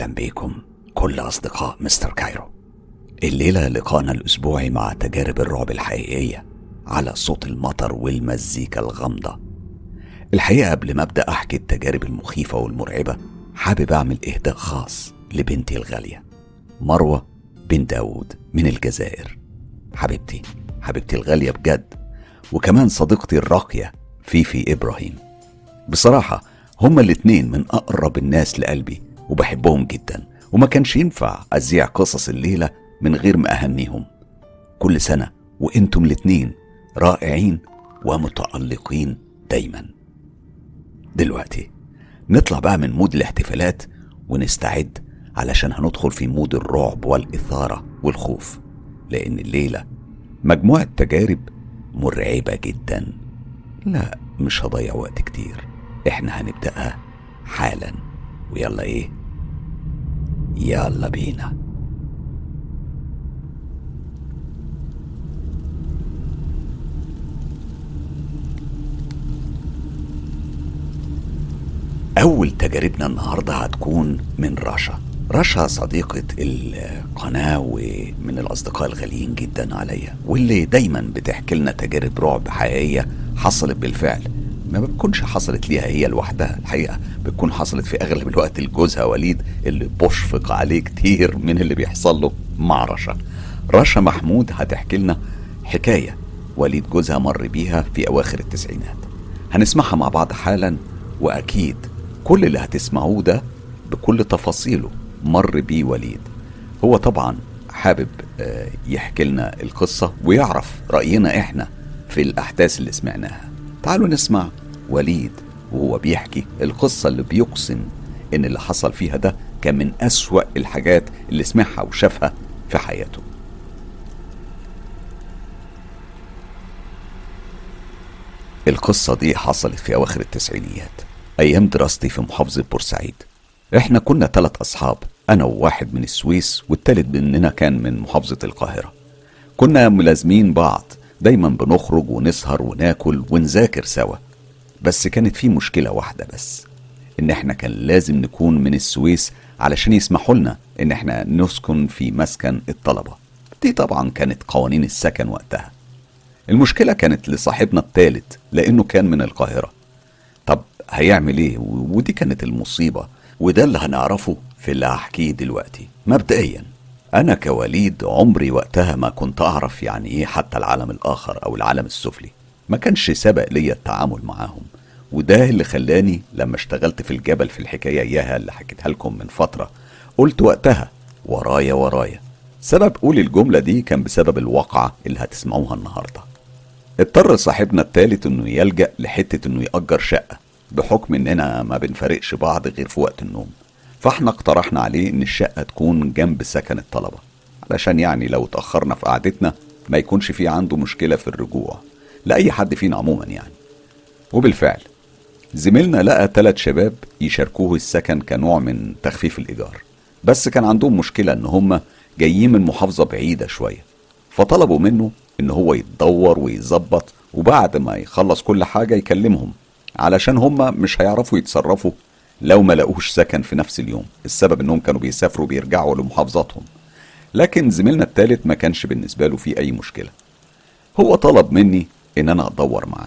أهلا بيكم كل أصدقاء مستر كايرو الليلة لقاءنا الأسبوعي مع تجارب الرعب الحقيقية على صوت المطر والمزيكا الغامضة الحقيقة قبل ما أبدأ أحكي التجارب المخيفة والمرعبة حابب أعمل إهداء خاص لبنتي الغالية مروة بن داود من الجزائر حبيبتي حبيبتي الغالية بجد وكمان صديقتي الراقية فيفي إبراهيم بصراحة هما الاتنين من أقرب الناس لقلبي وبحبهم جدا وما كانش ينفع أذيع قصص الليلة من غير ما أهنيهم كل سنة وإنتم الاتنين رائعين ومتألقين دايما دلوقتي نطلع بقى من مود الاحتفالات ونستعد علشان هندخل في مود الرعب والإثارة والخوف لأن الليلة مجموعة تجارب مرعبة جدا لا مش هضيع وقت كتير احنا هنبدأها حالا ويلا ايه يلا بينا أول تجاربنا النهاردة هتكون من رشا رشا صديقة القناة ومن الأصدقاء الغاليين جدا عليا واللي دايما بتحكي لنا تجارب رعب حقيقية حصلت بالفعل ما بتكونش حصلت ليها هي لوحدها الحقيقة بتكون حصلت في أغلب الوقت لجوزها وليد اللي بشفق عليه كتير من اللي بيحصل له مع رشا رشا محمود هتحكي لنا حكاية وليد جوزها مر بيها في أواخر التسعينات هنسمعها مع بعض حالا وأكيد كل اللي هتسمعوه ده بكل تفاصيله مر بيه وليد هو طبعا حابب آه، يحكي لنا القصة ويعرف رأينا احنا في الأحداث اللي سمعناها تعالوا نسمع وليد وهو بيحكي القصة اللي بيقسم إن اللي حصل فيها ده كان من أسوأ الحاجات اللي سمعها وشافها في حياته القصة دي حصلت في أواخر التسعينيات أيام دراستي في محافظة بورسعيد إحنا كنا ثلاث أصحاب أنا وواحد من السويس والتالت مننا كان من محافظة القاهرة كنا ملازمين بعض دايما بنخرج ونسهر وناكل ونذاكر سوا بس كانت في مشكلة واحدة بس إن إحنا كان لازم نكون من السويس علشان يسمحوا لنا إن إحنا نسكن في مسكن الطلبة دي طبعا كانت قوانين السكن وقتها المشكلة كانت لصاحبنا التالت لأنه كان من القاهرة طب هيعمل ايه ودي كانت المصيبة وده اللي هنعرفه في اللي هحكيه دلوقتي مبدئيا انا كوليد عمري وقتها ما كنت اعرف يعني ايه حتى العالم الاخر او العالم السفلي ما كانش سبق ليا التعامل معاهم وده اللي خلاني لما اشتغلت في الجبل في الحكاية اياها اللي حكيتها لكم من فترة قلت وقتها ورايا ورايا سبب قول الجملة دي كان بسبب الواقعة اللي هتسمعوها النهاردة اضطر صاحبنا التالت انه يلجأ لحتة انه يأجر شقة بحكم اننا ما بنفارقش بعض غير في وقت النوم فاحنا اقترحنا عليه ان الشقة تكون جنب سكن الطلبة علشان يعني لو اتأخرنا في قعدتنا ما يكونش في عنده مشكلة في الرجوع لأي حد فينا عموما يعني وبالفعل زميلنا لقى ثلاث شباب يشاركوه السكن كنوع من تخفيف الإيجار بس كان عندهم مشكلة إن هم جايين من محافظة بعيدة شوية فطلبوا منه إن هو يتدور ويظبط وبعد ما يخلص كل حاجة يكلمهم علشان هم مش هيعرفوا يتصرفوا لو ما لقوش سكن في نفس اليوم السبب انهم كانوا بيسافروا بيرجعوا لمحافظاتهم لكن زميلنا التالت ما كانش بالنسبة له في أي مشكلة هو طلب مني إن أنا أدور معاه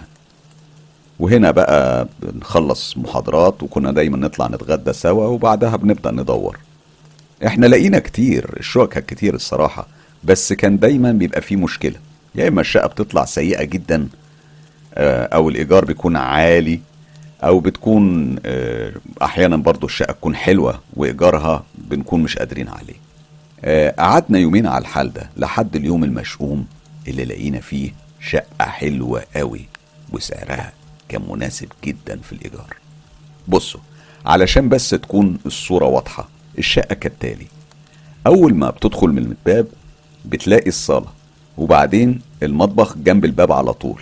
وهنا بقى بنخلص محاضرات وكنا دايما نطلع نتغدى سوا وبعدها بنبدأ ندور احنا لقينا كتير الشقق كانت كتير الصراحة بس كان دايما بيبقى فيه مشكلة يا إما الشقة بتطلع سيئة جدا آه، أو الإيجار بيكون عالي أو بتكون آه، أحيانا برضو الشقة تكون حلوة وإيجارها بنكون مش قادرين عليه آه، قعدنا يومين على الحال ده لحد اليوم المشؤوم اللي لقينا فيه شقة حلوة قوي وسعرها كان مناسب جدا في الإيجار بصوا علشان بس تكون الصورة واضحة الشقة كالتالي أول ما بتدخل من الباب بتلاقي الصالة وبعدين المطبخ جنب الباب على طول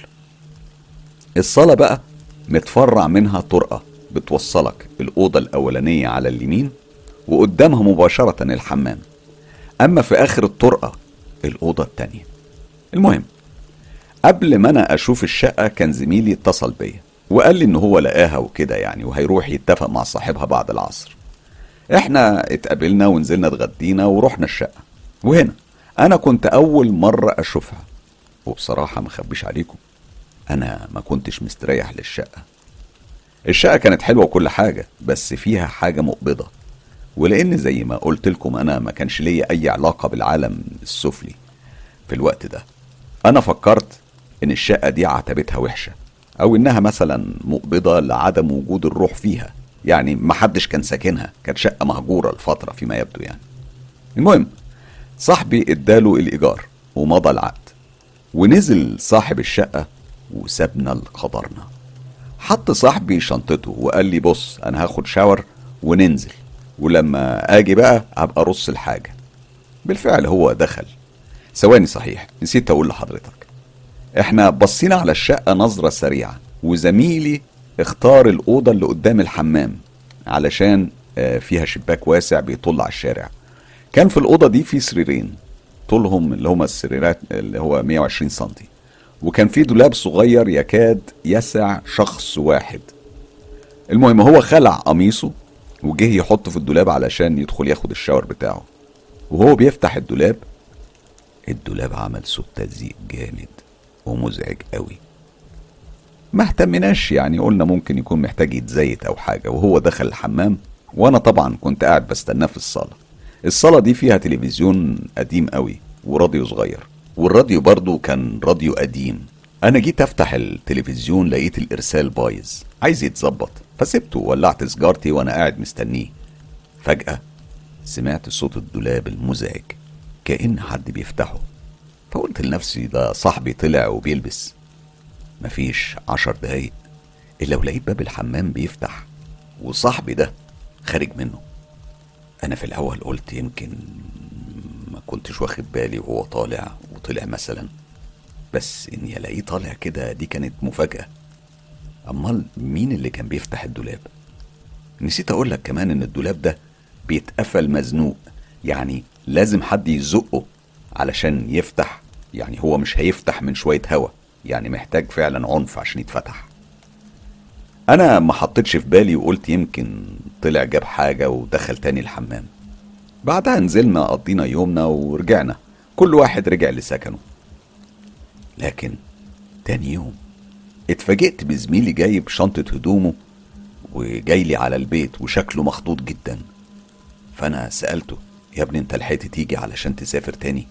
الصالة بقى متفرع منها طرقة بتوصلك الأوضة الأولانية على اليمين وقدامها مباشرة الحمام أما في آخر الطرقة الأوضة التانية المهم قبل ما أنا أشوف الشقة كان زميلي اتصل بيا وقال لي إن هو لقاها وكده يعني وهيروح يتفق مع صاحبها بعد العصر احنا اتقابلنا ونزلنا اتغدينا ورحنا الشقة وهنا انا كنت اول مرة اشوفها وبصراحة ما اخبيش عليكم انا ما كنتش مستريح للشقة الشقة كانت حلوة وكل حاجة بس فيها حاجة مقبضة ولان زي ما قلت لكم انا ما كانش ليا اي علاقة بالعالم السفلي في الوقت ده انا فكرت ان الشقة دي عتبتها وحشة او انها مثلا مقبضة لعدم وجود الروح فيها يعني محدش كان ساكنها كانت شقة مهجورة لفترة فيما يبدو يعني المهم صاحبي اداله الايجار ومضى العقد ونزل صاحب الشقة وسابنا لقدرنا حط صاحبي شنطته وقال لي بص انا هاخد شاور وننزل ولما اجي بقى هبقى ارص الحاجة بالفعل هو دخل ثواني صحيح نسيت اقول لحضرتك احنا بصينا على الشقة نظرة سريعة وزميلي اختار الأوضة اللي قدام الحمام علشان آه، فيها شباك واسع بيطل على الشارع كان في الأوضة دي في سريرين طولهم اللي هما السريرات اللي هو 120 سنتي وكان في دولاب صغير يكاد يسع شخص واحد المهم هو خلع قميصه وجه يحطه في الدولاب علشان يدخل ياخد الشاور بتاعه وهو بيفتح الدولاب الدولاب عمل صوت تزييق جامد ومزعج قوي ما اهتمناش يعني قلنا ممكن يكون محتاج يتزيت او حاجه وهو دخل الحمام وانا طبعا كنت قاعد بستناه في الصاله الصاله دي فيها تلفزيون قديم قوي وراديو صغير والراديو برضو كان راديو قديم انا جيت افتح التلفزيون لقيت الارسال بايظ عايز يتظبط فسبته وولعت سجارتي وانا قاعد مستنيه فجاه سمعت صوت الدولاب المزعج كأن حد بيفتحه فقلت لنفسي ده صاحبي طلع وبيلبس مفيش عشر دقايق إلا ولقيت باب الحمام بيفتح وصاحبي ده خارج منه أنا في الأول قلت يمكن ما كنتش واخد بالي وهو طالع وطلع مثلا بس إني ألاقيه طالع كده دي كانت مفاجأة أمال مين اللي كان بيفتح الدولاب نسيت أقول لك كمان إن الدولاب ده بيتقفل مزنوق يعني لازم حد يزقه علشان يفتح يعني هو مش هيفتح من شوية هوا يعني محتاج فعلا عنف عشان يتفتح انا ما حطيتش في بالي وقلت يمكن طلع جاب حاجة ودخل تاني الحمام بعدها نزلنا قضينا يومنا ورجعنا كل واحد رجع لسكنه لكن تاني يوم اتفاجئت بزميلي جايب شنطة هدومه وجاي لي على البيت وشكله مخضوض جدا فانا سألته يا ابني انت لحقت تيجي علشان تسافر تاني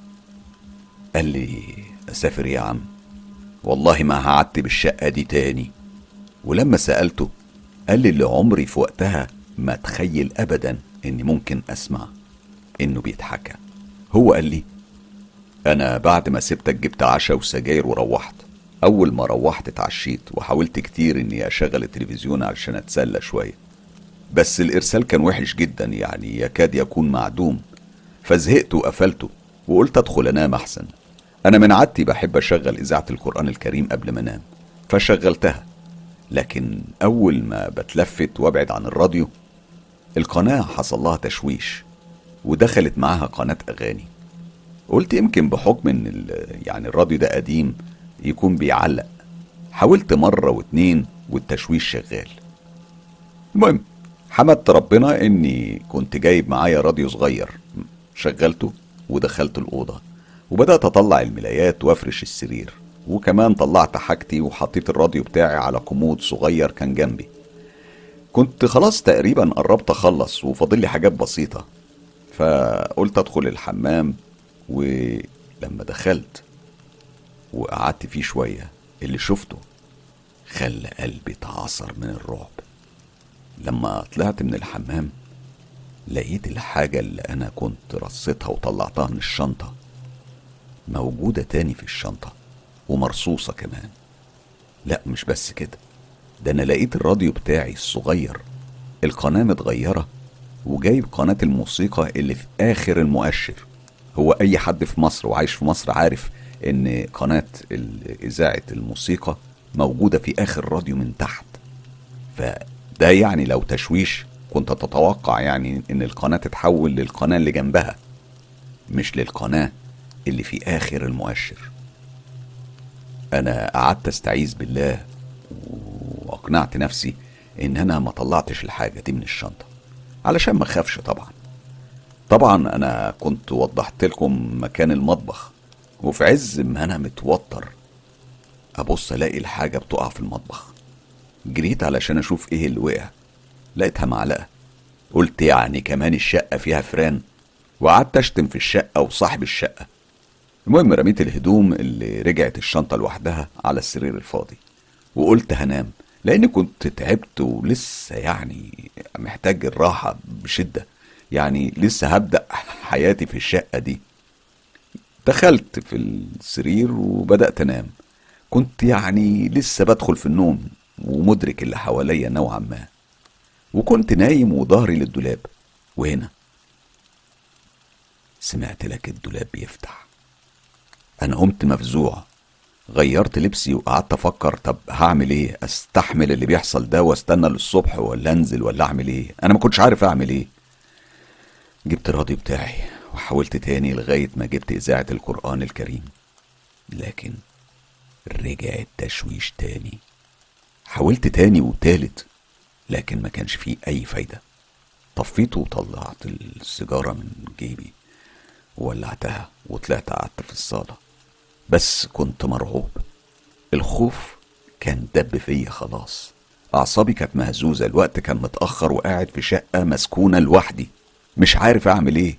قال لي اسافر يا عم والله ما قعدت بالشقة دي تاني ولما سألته قال لي اللي عمري في وقتها ما تخيل أبدا إني ممكن أسمع إنه بيتحكى هو قال لي أنا بعد ما سبتك جبت عشا وسجاير وروحت أول ما روحت اتعشيت وحاولت كتير إني أشغل التلفزيون علشان أتسلى شوية بس الإرسال كان وحش جدا يعني يكاد يكون معدوم فزهقت وقفلته وقلت أدخل أنام أحسن أنا من عادتي بحب أشغل إذاعة القرآن الكريم قبل ما أنام فشغلتها لكن أول ما بتلفت وأبعد عن الراديو القناة حصل لها تشويش ودخلت معاها قناة أغاني قلت يمكن بحكم إن يعني الراديو ده قديم يكون بيعلق حاولت مرة واتنين والتشويش شغال المهم حمدت ربنا إني كنت جايب معايا راديو صغير شغلته ودخلت الأوضة وبدأت أطلع الملايات وأفرش السرير وكمان طلعت حاجتي وحطيت الراديو بتاعي على كومود صغير كان جنبي كنت خلاص تقريبا قربت أخلص وفاضل لي حاجات بسيطة فقلت أدخل الحمام ولما دخلت وقعدت فيه شوية اللي شفته خلى قلبي اتعصر من الرعب لما طلعت من الحمام لقيت الحاجة اللي أنا كنت رصيتها وطلعتها من الشنطة موجودة تاني في الشنطة ومرصوصة كمان لا مش بس كده ده أنا لقيت الراديو بتاعي الصغير القناة متغيرة وجايب قناة الموسيقى اللي في آخر المؤشر هو أي حد في مصر وعايش في مصر عارف إن قناة إذاعة الموسيقى موجودة في آخر راديو من تحت فده يعني لو تشويش كنت تتوقع يعني إن القناة تتحول للقناة اللي جنبها مش للقناة اللي في آخر المؤشر أنا قعدت أستعيذ بالله وأقنعت نفسي إن أنا ما طلعتش الحاجة دي من الشنطة علشان ما اخافش طبعا طبعا انا كنت وضحت لكم مكان المطبخ وفي عز ما انا متوتر ابص الاقي الحاجه بتقع في المطبخ جريت علشان اشوف ايه اللي وقع لقيتها معلقه قلت يعني كمان الشقه فيها فران وقعدت اشتم في الشقه وصاحب الشقه المهم رميت الهدوم اللي رجعت الشنطه لوحدها على السرير الفاضي وقلت هنام لاني كنت تعبت ولسه يعني محتاج الراحه بشده يعني لسه هبدا حياتي في الشقه دي دخلت في السرير وبدات انام كنت يعني لسه بدخل في النوم ومدرك اللي حواليا نوعا ما وكنت نايم وظهري للدولاب وهنا سمعت لك الدولاب بيفتح انا قمت مفزوع غيرت لبسي وقعدت افكر طب هعمل ايه استحمل اللي بيحصل ده واستنى للصبح ولا انزل ولا اعمل ايه انا ما كنتش عارف اعمل ايه جبت الراديو بتاعي وحاولت تاني لغاية ما جبت إذاعة القرآن الكريم لكن رجع التشويش تاني حاولت تاني وتالت لكن ما كانش فيه أي فايدة طفيت وطلعت السيجارة من جيبي وولعتها وطلعت قعدت في الصالة بس كنت مرعوب الخوف كان دب فيا خلاص أعصابي كانت مهزوزة الوقت كان متأخر وقاعد في شقة مسكونة لوحدي مش عارف أعمل إيه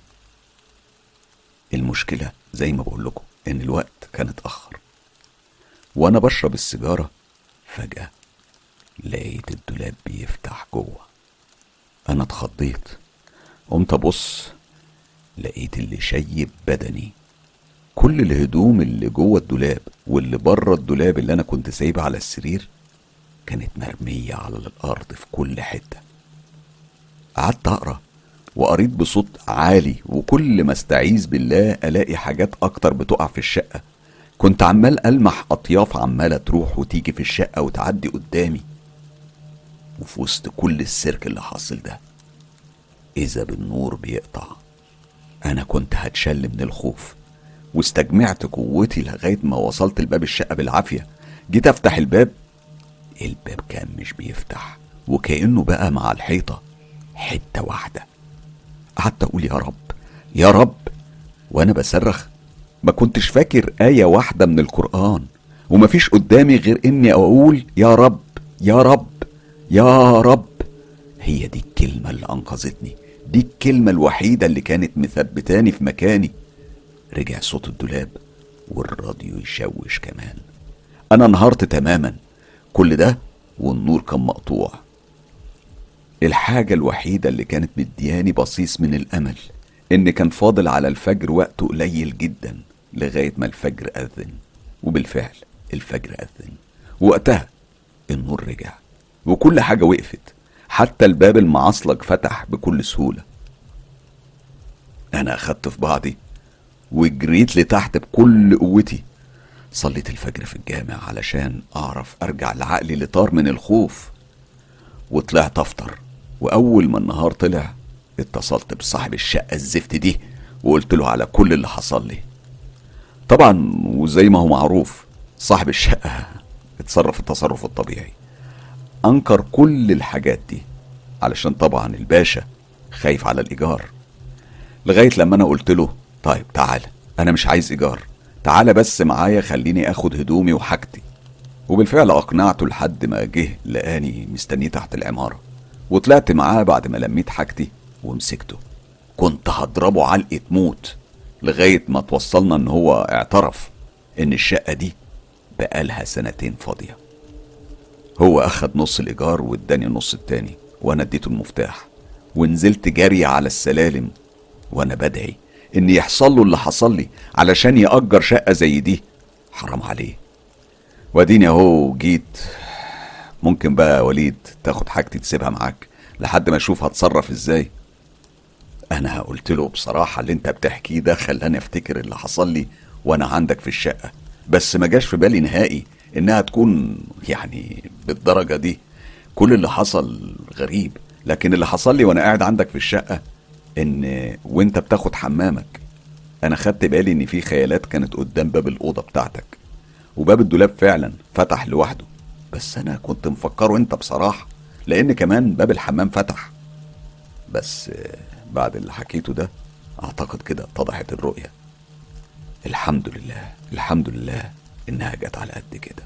المشكلة زي ما بقول لكم إن الوقت كان اتأخر وأنا بشرب السيجارة فجأة لقيت الدولاب بيفتح جوه أنا اتخضيت قمت أبص لقيت اللي شيب بدني كل الهدوم اللي جوه الدولاب واللي بره الدولاب اللي أنا كنت سايبها على السرير كانت مرمية على الأرض في كل حتة قعدت أقرأ وقريت بصوت عالي وكل ما استعيذ بالله الاقي حاجات اكتر بتقع في الشقه كنت عمال المح اطياف عماله تروح وتيجي في الشقه وتعدي قدامي وفي وسط كل السيرك اللي حاصل ده اذا بالنور بيقطع انا كنت هتشل من الخوف واستجمعت قوتي لغايه ما وصلت لباب الشقه بالعافيه جيت افتح الباب الباب كان مش بيفتح وكانه بقى مع الحيطه حته واحده قعدت اقول يا رب يا رب وانا بصرخ ما كنتش فاكر آية واحدة من القرآن ومفيش قدامي غير إني أقول يا رب يا رب يا رب هي دي الكلمة اللي أنقذتني دي الكلمة الوحيدة اللي كانت مثبتاني في مكاني رجع صوت الدولاب والراديو يشوش كمان أنا انهارت تماما كل ده والنور كان مقطوع الحاجة الوحيدة اللي كانت مدياني بصيص من الأمل إن كان فاضل على الفجر وقت قليل جدا لغاية ما الفجر أذن وبالفعل الفجر أذن وقتها النور رجع وكل حاجة وقفت حتى الباب المعصلج فتح بكل سهولة أنا أخدت في بعضي وجريت لتحت بكل قوتي صليت الفجر في الجامع علشان أعرف أرجع لعقلي اللي طار من الخوف وطلعت أفطر وأول ما النهار طلع اتصلت بصاحب الشقة الزفت دي وقلت له على كل اللي حصل لي طبعا وزي ما هو معروف صاحب الشقة اتصرف التصرف الطبيعي أنكر كل الحاجات دي علشان طبعا الباشا خايف على الإيجار لغاية لما أنا قلت له طيب تعال أنا مش عايز إيجار تعالى بس معايا خليني أخد هدومي وحاجتي وبالفعل أقنعته لحد ما جه لقاني مستنيه تحت العمارة وطلعت معاه بعد ما لميت حاجتي ومسكته كنت هضربه علقة موت لغاية ما توصلنا ان هو اعترف ان الشقة دي بقالها سنتين فاضية هو اخد نص الايجار واداني النص التاني وانا اديته المفتاح ونزلت جري على السلالم وانا بدعي ان يحصل له اللي حصل لي علشان يأجر شقة زي دي حرام عليه واديني اهو جيت ممكن بقى يا وليد تاخد حاجتي تسيبها معاك لحد ما اشوف هتصرف ازاي انا قلت له بصراحه اللي انت بتحكيه ده خلاني افتكر اللي حصل لي وانا عندك في الشقه بس ما جاش في بالي نهائي انها تكون يعني بالدرجه دي كل اللي حصل غريب لكن اللي حصل لي وانا قاعد عندك في الشقه ان وانت بتاخد حمامك انا خدت بالي ان في خيالات كانت قدام باب الاوضه بتاعتك وباب الدولاب فعلا فتح لوحده بس انا كنت مفكره انت بصراحه لان كمان باب الحمام فتح بس آه، بعد اللي حكيته ده اعتقد كده اتضحت الرؤية الحمد لله الحمد لله انها جت على قد كده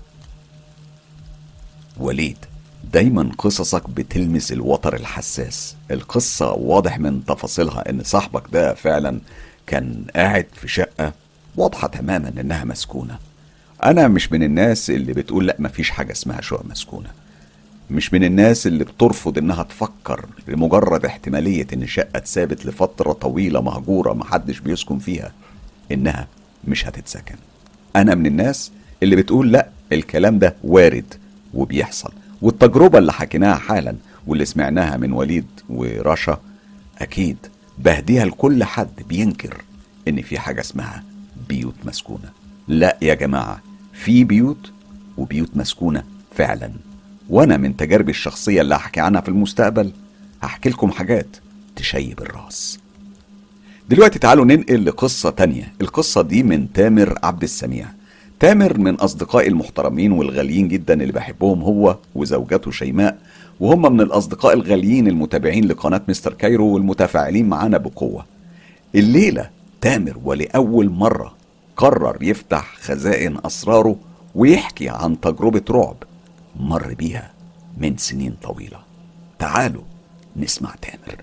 وليد دايما قصصك بتلمس الوتر الحساس القصة واضح من تفاصيلها ان صاحبك ده فعلا كان قاعد في شقة واضحة تماما انها مسكونة انا مش من الناس اللي بتقول لا مفيش حاجة اسمها شقق مسكونة مش من الناس اللي بترفض انها تفكر لمجرد احتمالية ان شقة اتثابت لفترة طويلة مهجورة محدش بيسكن فيها انها مش هتتسكن انا من الناس اللي بتقول لا الكلام ده وارد وبيحصل والتجربة اللي حكيناها حالا واللي سمعناها من وليد ورشا اكيد بهديها لكل حد بينكر ان في حاجة اسمها بيوت مسكونة لا يا جماعة في بيوت وبيوت مسكونة فعلا وانا من تجاربي الشخصية اللي هحكي عنها في المستقبل هحكي لكم حاجات تشيب الراس دلوقتي تعالوا ننقل لقصة تانية القصة دي من تامر عبد السميع تامر من أصدقائي المحترمين والغاليين جدا اللي بحبهم هو وزوجته شيماء وهم من الأصدقاء الغاليين المتابعين لقناة مستر كايرو والمتفاعلين معانا بقوة الليلة تامر ولأول مرة قرر يفتح خزائن أسراره ويحكي عن تجربة رعب مر بيها من سنين طويلة تعالوا نسمع تامر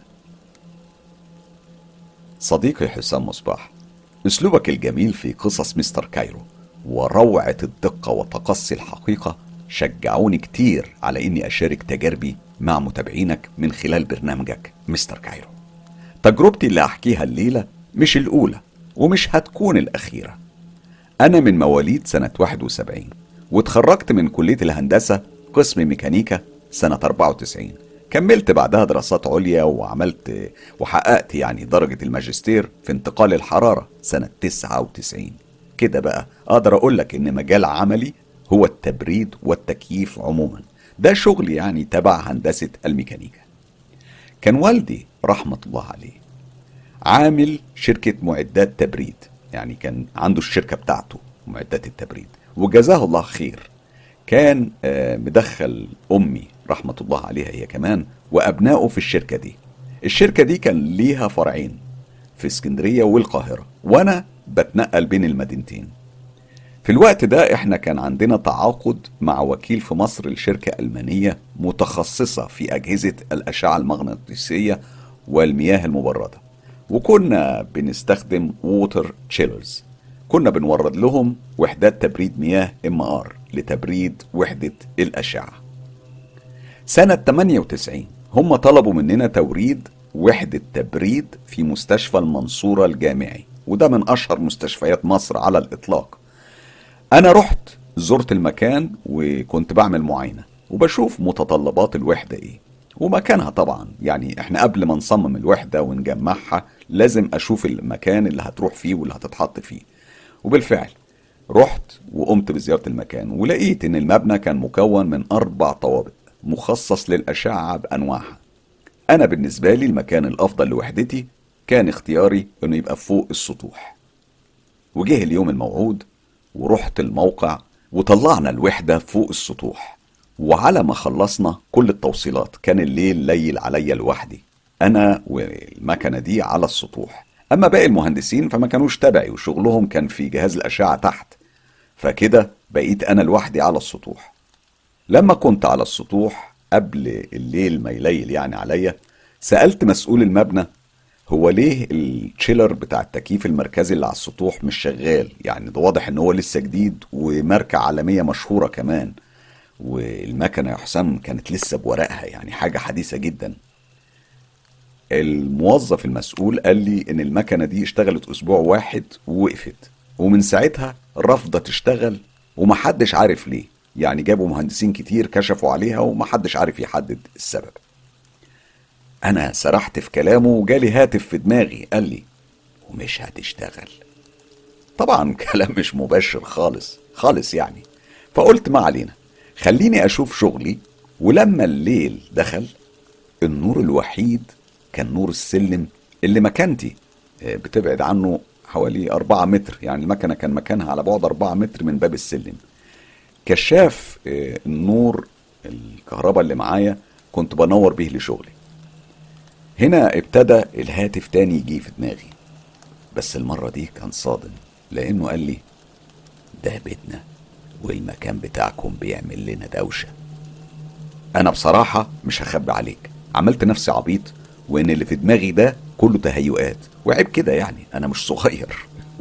صديقي حسام مصباح اسلوبك الجميل في قصص مستر كايرو وروعة الدقة وتقصي الحقيقة شجعوني كتير على اني اشارك تجاربي مع متابعينك من خلال برنامجك مستر كايرو تجربتي اللي احكيها الليلة مش الاولى ومش هتكون الاخيرة انا من مواليد سنة 71 واتخرجت من كلية الهندسة قسم ميكانيكا سنة 94 كملت بعدها دراسات عليا وعملت وحققت يعني درجة الماجستير في انتقال الحرارة سنة 99 كده بقى أقدر أقول لك إن مجال عملي هو التبريد والتكييف عموما ده شغل يعني تبع هندسة الميكانيكا كان والدي رحمة الله عليه عامل شركة معدات تبريد يعني كان عنده الشركة بتاعته معدات التبريد وجزاه الله خير كان آه، مدخل أمي رحمة الله عليها هي كمان وأبنائه في الشركة دي الشركة دي كان ليها فرعين في اسكندرية والقاهرة وأنا بتنقل بين المدينتين في الوقت ده احنا كان عندنا تعاقد مع وكيل في مصر لشركة ألمانية متخصصة في أجهزة الأشعة المغناطيسية والمياه المبردة وكنا بنستخدم ووتر تشيلرز كنا بنورد لهم وحدات تبريد مياه ام ار لتبريد وحدة الأشعة سنة 98 هم طلبوا مننا توريد وحدة تبريد في مستشفى المنصورة الجامعي وده من أشهر مستشفيات مصر على الإطلاق أنا رحت زرت المكان وكنت بعمل معاينة وبشوف متطلبات الوحدة إيه ومكانها طبعا يعني احنا قبل ما نصمم الوحدة ونجمعها لازم أشوف المكان اللي هتروح فيه واللي هتتحط فيه وبالفعل رحت وقمت بزيارة المكان ولقيت إن المبنى كان مكون من أربع طوابق مخصص للأشعة بأنواعها أنا بالنسبة لي المكان الأفضل لوحدتي كان اختياري إنه يبقى فوق السطوح وجه اليوم الموعود ورحت الموقع وطلعنا الوحدة فوق السطوح وعلى ما خلصنا كل التوصيلات كان الليل ليل عليا لوحدي أنا والمكنة دي على السطوح أما باقي المهندسين فما كانوش تبعي وشغلهم كان في جهاز الأشعة تحت فكده بقيت أنا لوحدي على السطوح لما كنت على السطوح قبل الليل ما يليل يعني عليا سألت مسؤول المبنى هو ليه التشيلر بتاع التكييف المركزي اللي على السطوح مش شغال يعني ده واضح ان هو لسه جديد وماركة عالمية مشهورة كمان والمكنة يا حسام كانت لسه بورقها يعني حاجة حديثة جدا الموظف المسؤول قال لي ان المكنة دي اشتغلت اسبوع واحد ووقفت ومن ساعتها رافضة تشتغل ومحدش عارف ليه يعني جابوا مهندسين كتير كشفوا عليها ومحدش عارف يحدد السبب انا سرحت في كلامه وجالي هاتف في دماغي قال لي ومش هتشتغل طبعا كلام مش مباشر خالص خالص يعني فقلت ما علينا خليني اشوف شغلي ولما الليل دخل النور الوحيد كان نور السلم اللي مكانتي آه، بتبعد عنه حوالي أربعة متر يعني المكنة كان مكانها على بعد أربعة متر من باب السلم كشاف آه، النور الكهرباء اللي معايا كنت بنور بيه لشغلي هنا ابتدى الهاتف تاني يجي في دماغي بس المرة دي كان صادم لأنه قال لي ده بيتنا والمكان بتاعكم بيعمل لنا دوشة أنا بصراحة مش هخبي عليك عملت نفسي عبيط وإن اللي في دماغي ده كله تهيؤات وعيب كده يعني أنا مش صغير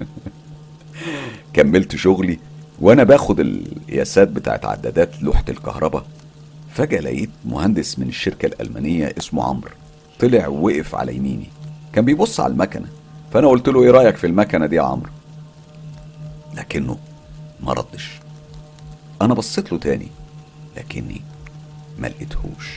كملت شغلي وأنا باخد القياسات بتاعت عدادات لوحة الكهرباء فجأة لقيت مهندس من الشركة الألمانية اسمه عمرو طلع ووقف على يميني كان بيبص على المكنة فأنا قلت له إيه رأيك في المكنة دي يا عمرو لكنه ما ردش أنا بصيت له تاني لكني ما لقيتهوش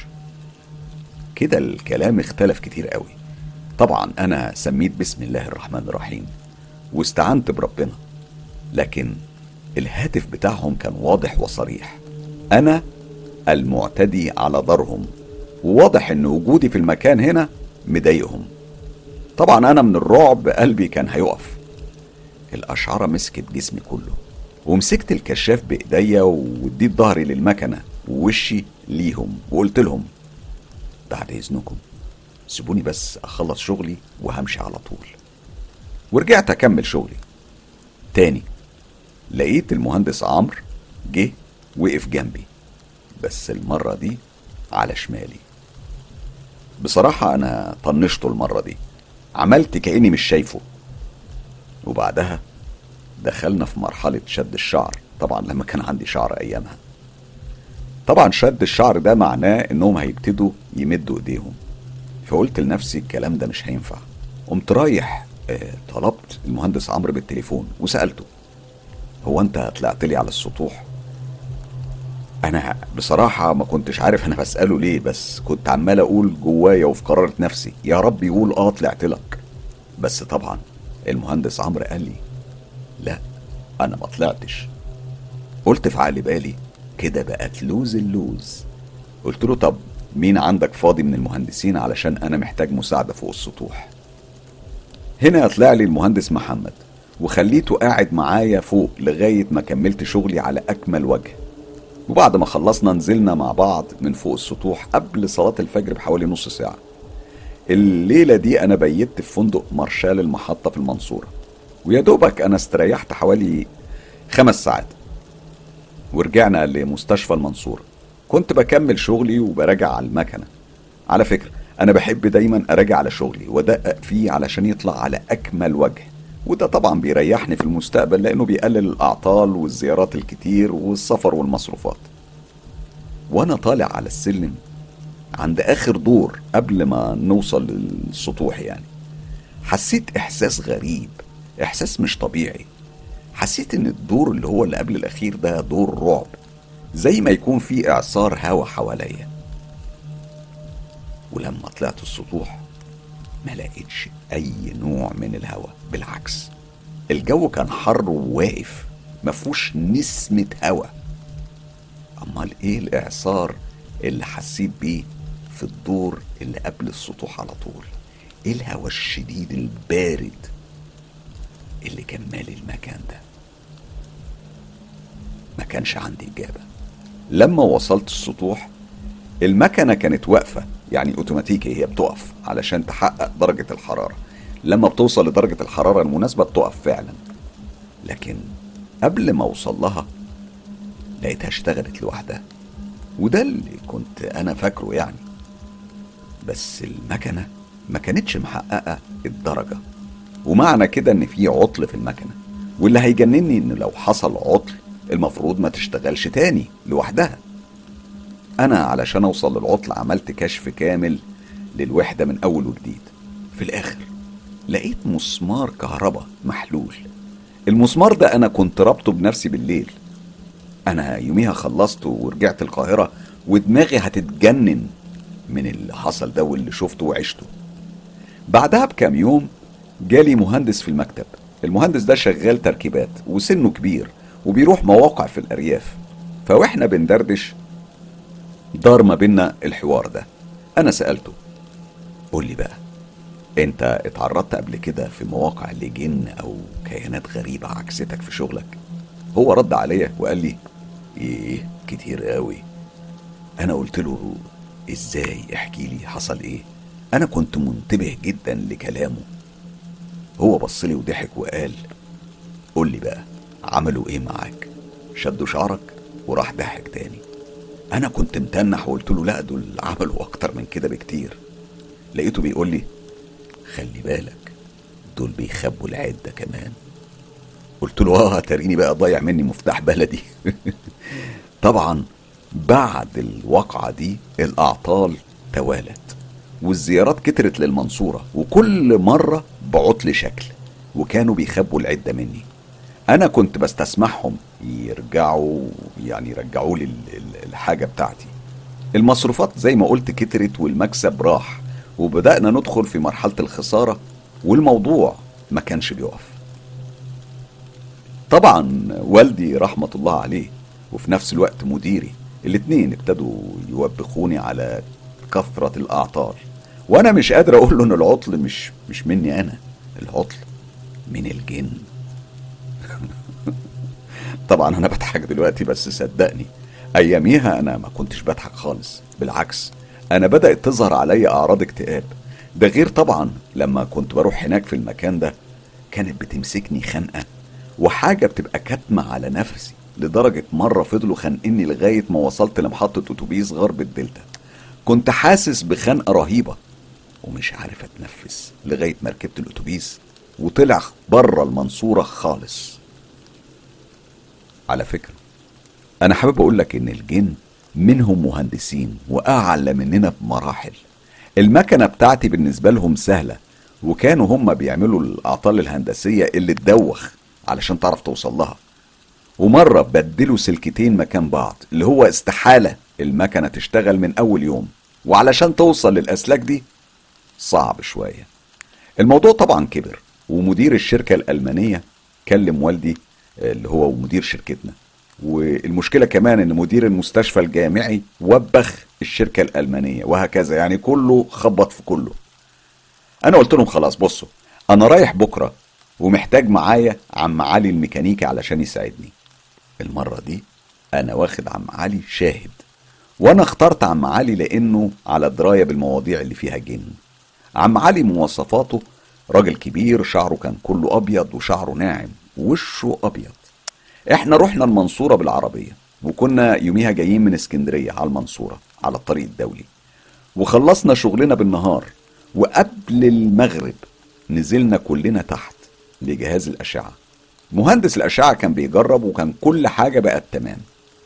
كده الكلام اختلف كتير قوي طبعا أنا سميت بسم الله الرحمن الرحيم واستعنت بربنا لكن الهاتف بتاعهم كان واضح وصريح أنا المعتدي على دارهم وواضح ان وجودي في المكان هنا مضايقهم طبعا انا من الرعب قلبي كان هيقف الاشعره مسكت جسمي كله ومسكت الكشاف بايديا واديت ظهري للمكنه ووشي ليهم وقلت لهم بعد اذنكم سيبوني بس اخلص شغلي وهمشي على طول ورجعت اكمل شغلي تاني لقيت المهندس عمرو جه وقف جنبي بس المرة دي على شمالي بصراحة أنا طنشته المرة دي عملت كأني مش شايفه وبعدها دخلنا في مرحلة شد الشعر طبعا لما كان عندي شعر أيامها طبعا شد الشعر ده معناه إنهم هيبتدوا يمدوا إيديهم فقلت لنفسي الكلام ده مش هينفع قمت رايح آه، طلبت المهندس عمرو بالتليفون وسألته هو أنت طلعت لي على السطوح انا بصراحه ما كنتش عارف انا بساله ليه بس كنت عمال اقول جوايا وفي قرارة نفسي يا رب يقول اه طلعت لك بس طبعا المهندس عمرو قال لي لا انا ما طلعتش قلت في عقل بالي كده بقت لوز اللوز قلت له طب مين عندك فاضي من المهندسين علشان انا محتاج مساعده فوق السطوح هنا طلع لي المهندس محمد وخليته قاعد معايا فوق لغايه ما كملت شغلي على اكمل وجه وبعد ما خلصنا نزلنا مع بعض من فوق السطوح قبل صلاة الفجر بحوالي نص ساعة الليلة دي أنا بيت في فندق مارشال المحطة في المنصورة ويا دوبك أنا استريحت حوالي خمس ساعات ورجعنا لمستشفى المنصورة كنت بكمل شغلي وبراجع على المكنة على فكرة أنا بحب دايما أراجع على شغلي وأدقق فيه علشان يطلع على أكمل وجه وده طبعا بيريحني في المستقبل لأنه بيقلل الأعطال والزيارات الكتير والسفر والمصروفات وأنا طالع على السلم عند آخر دور قبل ما نوصل للسطوح يعني حسيت إحساس غريب إحساس مش طبيعي حسيت إن الدور اللي هو اللي قبل الأخير ده دور رعب زي ما يكون في إعصار هوا حواليا ولما طلعت السطوح ما لقيتش أي نوع من الهواء بالعكس الجو كان حر وواقف مفهوش نسمة هواء أمال إيه الإعصار اللي حسيت بيه في الدور اللي قبل السطوح على طول إيه الهواء الشديد البارد اللي كان مالي المكان ده ما كانش عندي إجابة لما وصلت السطوح المكنة كانت واقفة يعني اوتوماتيكي هي بتقف علشان تحقق درجة الحرارة لما بتوصل لدرجة الحرارة المناسبة بتقف فعلا لكن قبل ما اوصل لها لقيتها اشتغلت لوحدها وده اللي كنت انا فاكره يعني بس المكنة ما كانتش محققة الدرجة ومعنى كده ان في عطل في المكنة واللي هيجنني ان لو حصل عطل المفروض ما تشتغلش تاني لوحدها انا علشان اوصل للعطل عملت كشف كامل للوحده من اول وجديد في الاخر لقيت مسمار كهرباء محلول المسمار ده انا كنت رابطه بنفسي بالليل انا يوميها خلصت ورجعت القاهره ودماغي هتتجنن من اللي حصل ده واللي شفته وعشته بعدها بكام يوم جالي مهندس في المكتب المهندس ده شغال تركيبات وسنه كبير وبيروح مواقع في الارياف فواحنا بندردش دار ما بينا الحوار ده انا سالته قول لي بقى انت اتعرضت قبل كده في مواقع لجن او كيانات غريبه عكستك في شغلك هو رد عليا وقال لي ايه كتير قوي انا قلت له ازاي احكي لي حصل ايه أنا كنت منتبه جدا لكلامه هو بصلي وضحك وقال قول لي بقى عملوا ايه معاك شدوا شعرك وراح ضحك تاني انا كنت متنح وقلت له لا دول عملوا اكتر من كده بكتير لقيته بيقول لي خلي بالك دول بيخبوا العدة كمان قلت له اه تريني بقى ضايع مني مفتاح بلدي طبعا بعد الواقعة دي الأعطال توالت والزيارات كترت للمنصورة وكل مرة بعطل شكل وكانوا بيخبوا العدة مني أنا كنت بستسمحهم يرجعوا يعني يرجعوا لي الحاجة بتاعتي المصروفات زي ما قلت كترت والمكسب راح وبدأنا ندخل في مرحلة الخسارة والموضوع ما كانش بيقف طبعا والدي رحمة الله عليه وفي نفس الوقت مديري الاتنين ابتدوا يوبخوني على كثرة الأعطال وأنا مش قادر أقول له إن العطل مش مش مني أنا العطل من الجن طبعا أنا بضحك دلوقتي بس صدقني أياميها أنا ما كنتش بضحك خالص بالعكس أنا بدأت تظهر عليا أعراض اكتئاب ده غير طبعا لما كنت بروح هناك في المكان ده كانت بتمسكني خنقة وحاجة بتبقى كاتمة على نفسي لدرجة مرة فضلوا خانقني لغاية ما وصلت لمحطة أتوبيس غرب الدلتا كنت حاسس بخنقة رهيبة ومش عارف أتنفس لغاية ما ركبت الأتوبيس وطلع بره المنصورة خالص على فكرة أنا حابب أقول لك إن الجن منهم مهندسين وأعلى مننا بمراحل المكنة بتاعتي بالنسبة لهم سهلة وكانوا هم بيعملوا الأعطال الهندسية اللي تدوخ علشان تعرف توصل لها ومرة بدلوا سلكتين مكان بعض اللي هو استحالة المكنة تشتغل من أول يوم وعلشان توصل للأسلاك دي صعب شوية الموضوع طبعا كبر ومدير الشركة الألمانية كلم والدي اللي هو مدير شركتنا والمشكلة كمان ان مدير المستشفى الجامعي وبخ الشركة الألمانية وهكذا يعني كله خبط في كله انا قلت لهم خلاص بصوا انا رايح بكرة ومحتاج معايا عم علي الميكانيكي علشان يساعدني المرة دي انا واخد عم علي شاهد وانا اخترت عم علي لانه على دراية بالمواضيع اللي فيها جن عم علي مواصفاته راجل كبير شعره كان كله ابيض وشعره ناعم ووشه ابيض احنا رحنا المنصورة بالعربية وكنا يوميها جايين من اسكندرية على المنصورة على الطريق الدولي وخلصنا شغلنا بالنهار وقبل المغرب نزلنا كلنا تحت لجهاز الأشعة مهندس الأشعة كان بيجرب وكان كل حاجة بقت تمام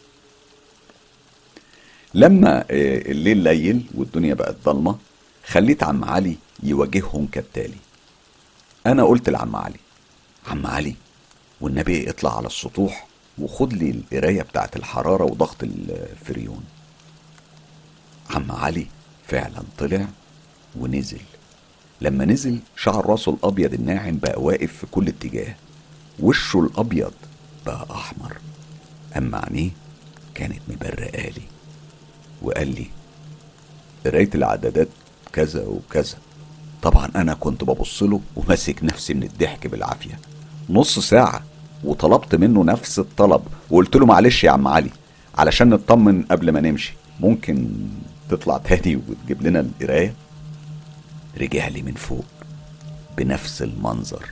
لما الليل ليل والدنيا بقت ضلمة خليت عم علي يواجههم كالتالي أنا قلت لعم علي عم علي والنبي اطلع على السطوح وخد لي القراية بتاعت الحرارة وضغط الفريون عم علي فعلا طلع ونزل لما نزل شعر راسه الأبيض الناعم بقى واقف في كل اتجاه وشه الأبيض بقى أحمر أما عينيه كانت مبرقالي وقال لي قراية العدادات كذا وكذا طبعا أنا كنت ببص له وماسك نفسي من الضحك بالعافية نص ساعة وطلبت منه نفس الطلب وقلت له معلش يا عم علي علشان نطمن قبل ما نمشي ممكن تطلع تاني وتجيب لنا القراية رجع لي من فوق بنفس المنظر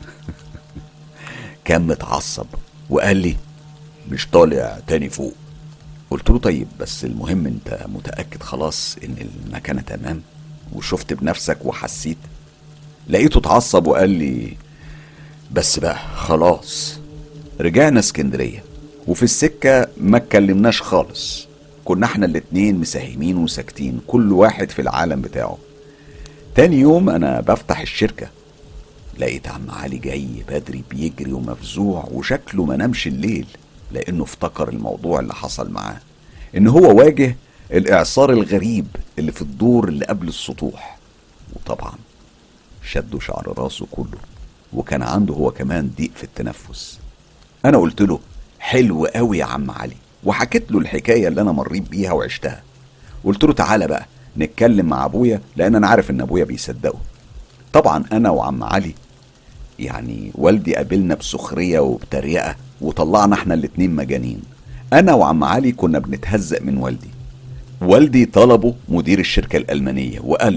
كان متعصب وقال لي مش طالع تاني فوق قلت له طيب بس المهم انت متأكد خلاص ان المكانة تمام وشفت بنفسك وحسيت لقيته اتعصب وقال لي بس بقى خلاص رجعنا اسكندرية وفي السكة ما اتكلمناش خالص كنا احنا الاتنين مساهمين وساكتين كل واحد في العالم بتاعه تاني يوم انا بفتح الشركة لقيت عم علي جاي بدري بيجري ومفزوع وشكله ما نامش الليل لانه افتكر الموضوع اللي حصل معاه ان هو واجه الاعصار الغريب اللي في الدور اللي قبل السطوح وطبعا شدوا شعر راسه كله وكان عنده هو كمان ضيق في التنفس انا قلت له حلو قوي يا عم علي وحكيت له الحكايه اللي انا مريت بيها وعشتها قلت له تعالى بقى نتكلم مع ابويا لان انا عارف ان ابويا بيصدقه طبعا انا وعم علي يعني والدي قابلنا بسخريه وبتريقه وطلعنا احنا الاتنين مجانين انا وعم علي كنا بنتهزق من والدي والدي طلبه مدير الشركه الالمانيه وقال له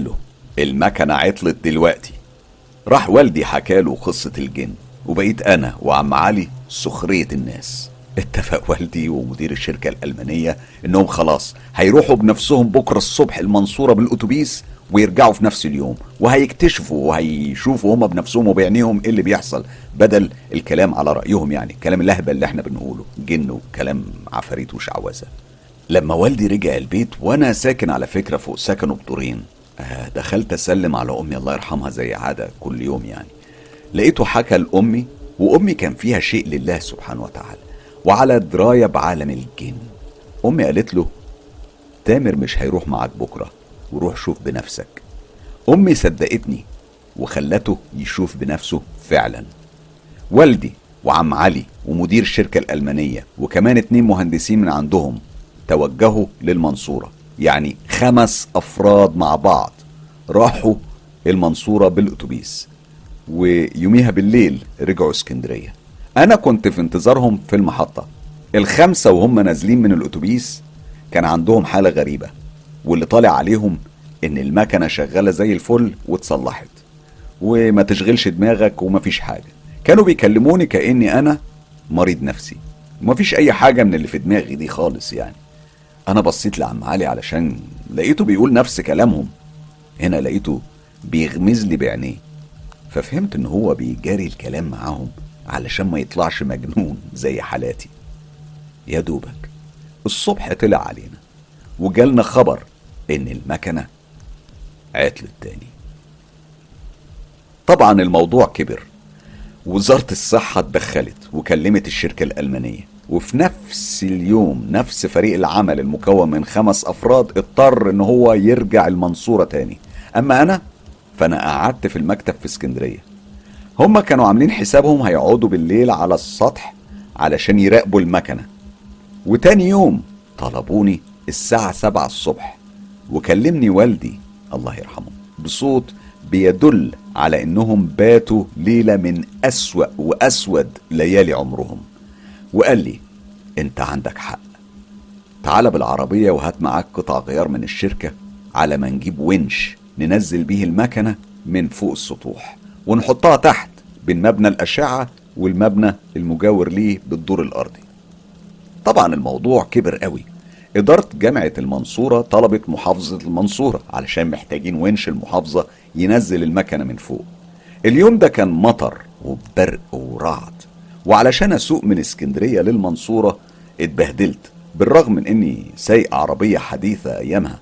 المكنة عطلت دلوقتي راح والدي حكاله قصة الجن وبقيت أنا وعم علي سخرية الناس اتفق والدي ومدير الشركة الألمانية إنهم خلاص هيروحوا بنفسهم بكرة الصبح المنصورة بالأتوبيس ويرجعوا في نفس اليوم وهيكتشفوا وهيشوفوا هما بنفسهم وبعينيهم ايه اللي بيحصل بدل الكلام على رأيهم يعني الكلام اللهبل اللي احنا بنقوله جن وكلام عفاريت وشعوذة لما والدي رجع البيت وانا ساكن على فكرة فوق سكنه بدورين آه دخلت اسلم على امي الله يرحمها زي عادة كل يوم يعني لقيته حكى لامي وامي كان فيها شيء لله سبحانه وتعالى وعلى دراية بعالم الجن امي قالت له تامر مش هيروح معاك بكره وروح شوف بنفسك امي صدقتني وخلته يشوف بنفسه فعلا والدي وعم علي ومدير الشركة الألمانية وكمان اتنين مهندسين من عندهم توجهوا للمنصورة يعني خمس أفراد مع بعض راحوا المنصورة بالأتوبيس ويوميها بالليل رجعوا اسكندرية أنا كنت في انتظارهم في المحطة الخمسة وهم نازلين من الأتوبيس كان عندهم حالة غريبة واللي طالع عليهم إن المكنة شغالة زي الفل واتصلحت وما تشغلش دماغك ومفيش حاجة كانوا بيكلموني كأني أنا مريض نفسي ومفيش أي حاجة من اللي في دماغي دي خالص يعني أنا بصيت لعم علي علشان لقيته بيقول نفس كلامهم هنا لقيته بيغمز لي بعينيه ففهمت إن هو بيجاري الكلام معاهم علشان ما يطلعش مجنون زي حالاتي يا دوبك الصبح طلع علينا وجالنا خبر إن المكنة عطلت تاني طبعا الموضوع كبر وزارة الصحة اتدخلت وكلمت الشركة الألمانية وفي نفس اليوم نفس فريق العمل المكون من خمس أفراد اضطر إن هو يرجع المنصورة تاني أما أنا فأنا قعدت في المكتب في اسكندرية هما كانوا عاملين حسابهم هيقعدوا بالليل على السطح علشان يراقبوا المكنة وتاني يوم طلبوني الساعة سبعة الصبح وكلمني والدي الله يرحمه بصوت بيدل على انهم باتوا ليلة من اسوأ واسود ليالي عمرهم وقال لي انت عندك حق تعال بالعربية وهات معاك قطع غيار من الشركة على ما نجيب ونش ننزل بيه المكنة من فوق السطوح ونحطها تحت بين مبنى الأشعة والمبنى المجاور ليه بالدور الأرضي طبعا الموضوع كبر قوي إدارة جامعة المنصورة طلبت محافظة المنصورة علشان محتاجين ونش المحافظة ينزل المكنة من فوق اليوم ده كان مطر وبرق ورعد وعلشان أسوق من اسكندرية للمنصورة اتبهدلت بالرغم من إني سايق عربية حديثة أيامها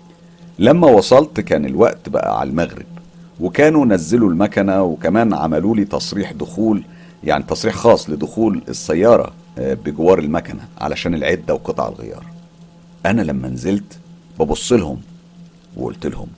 لما وصلت كان الوقت بقى على المغرب وكانوا نزلوا المكنة وكمان عملوا لي تصريح دخول يعني تصريح خاص لدخول السيارة آه، بجوار المكنة علشان العدة وقطع الغيار أنا لما نزلت ببص لهم وقلت لهم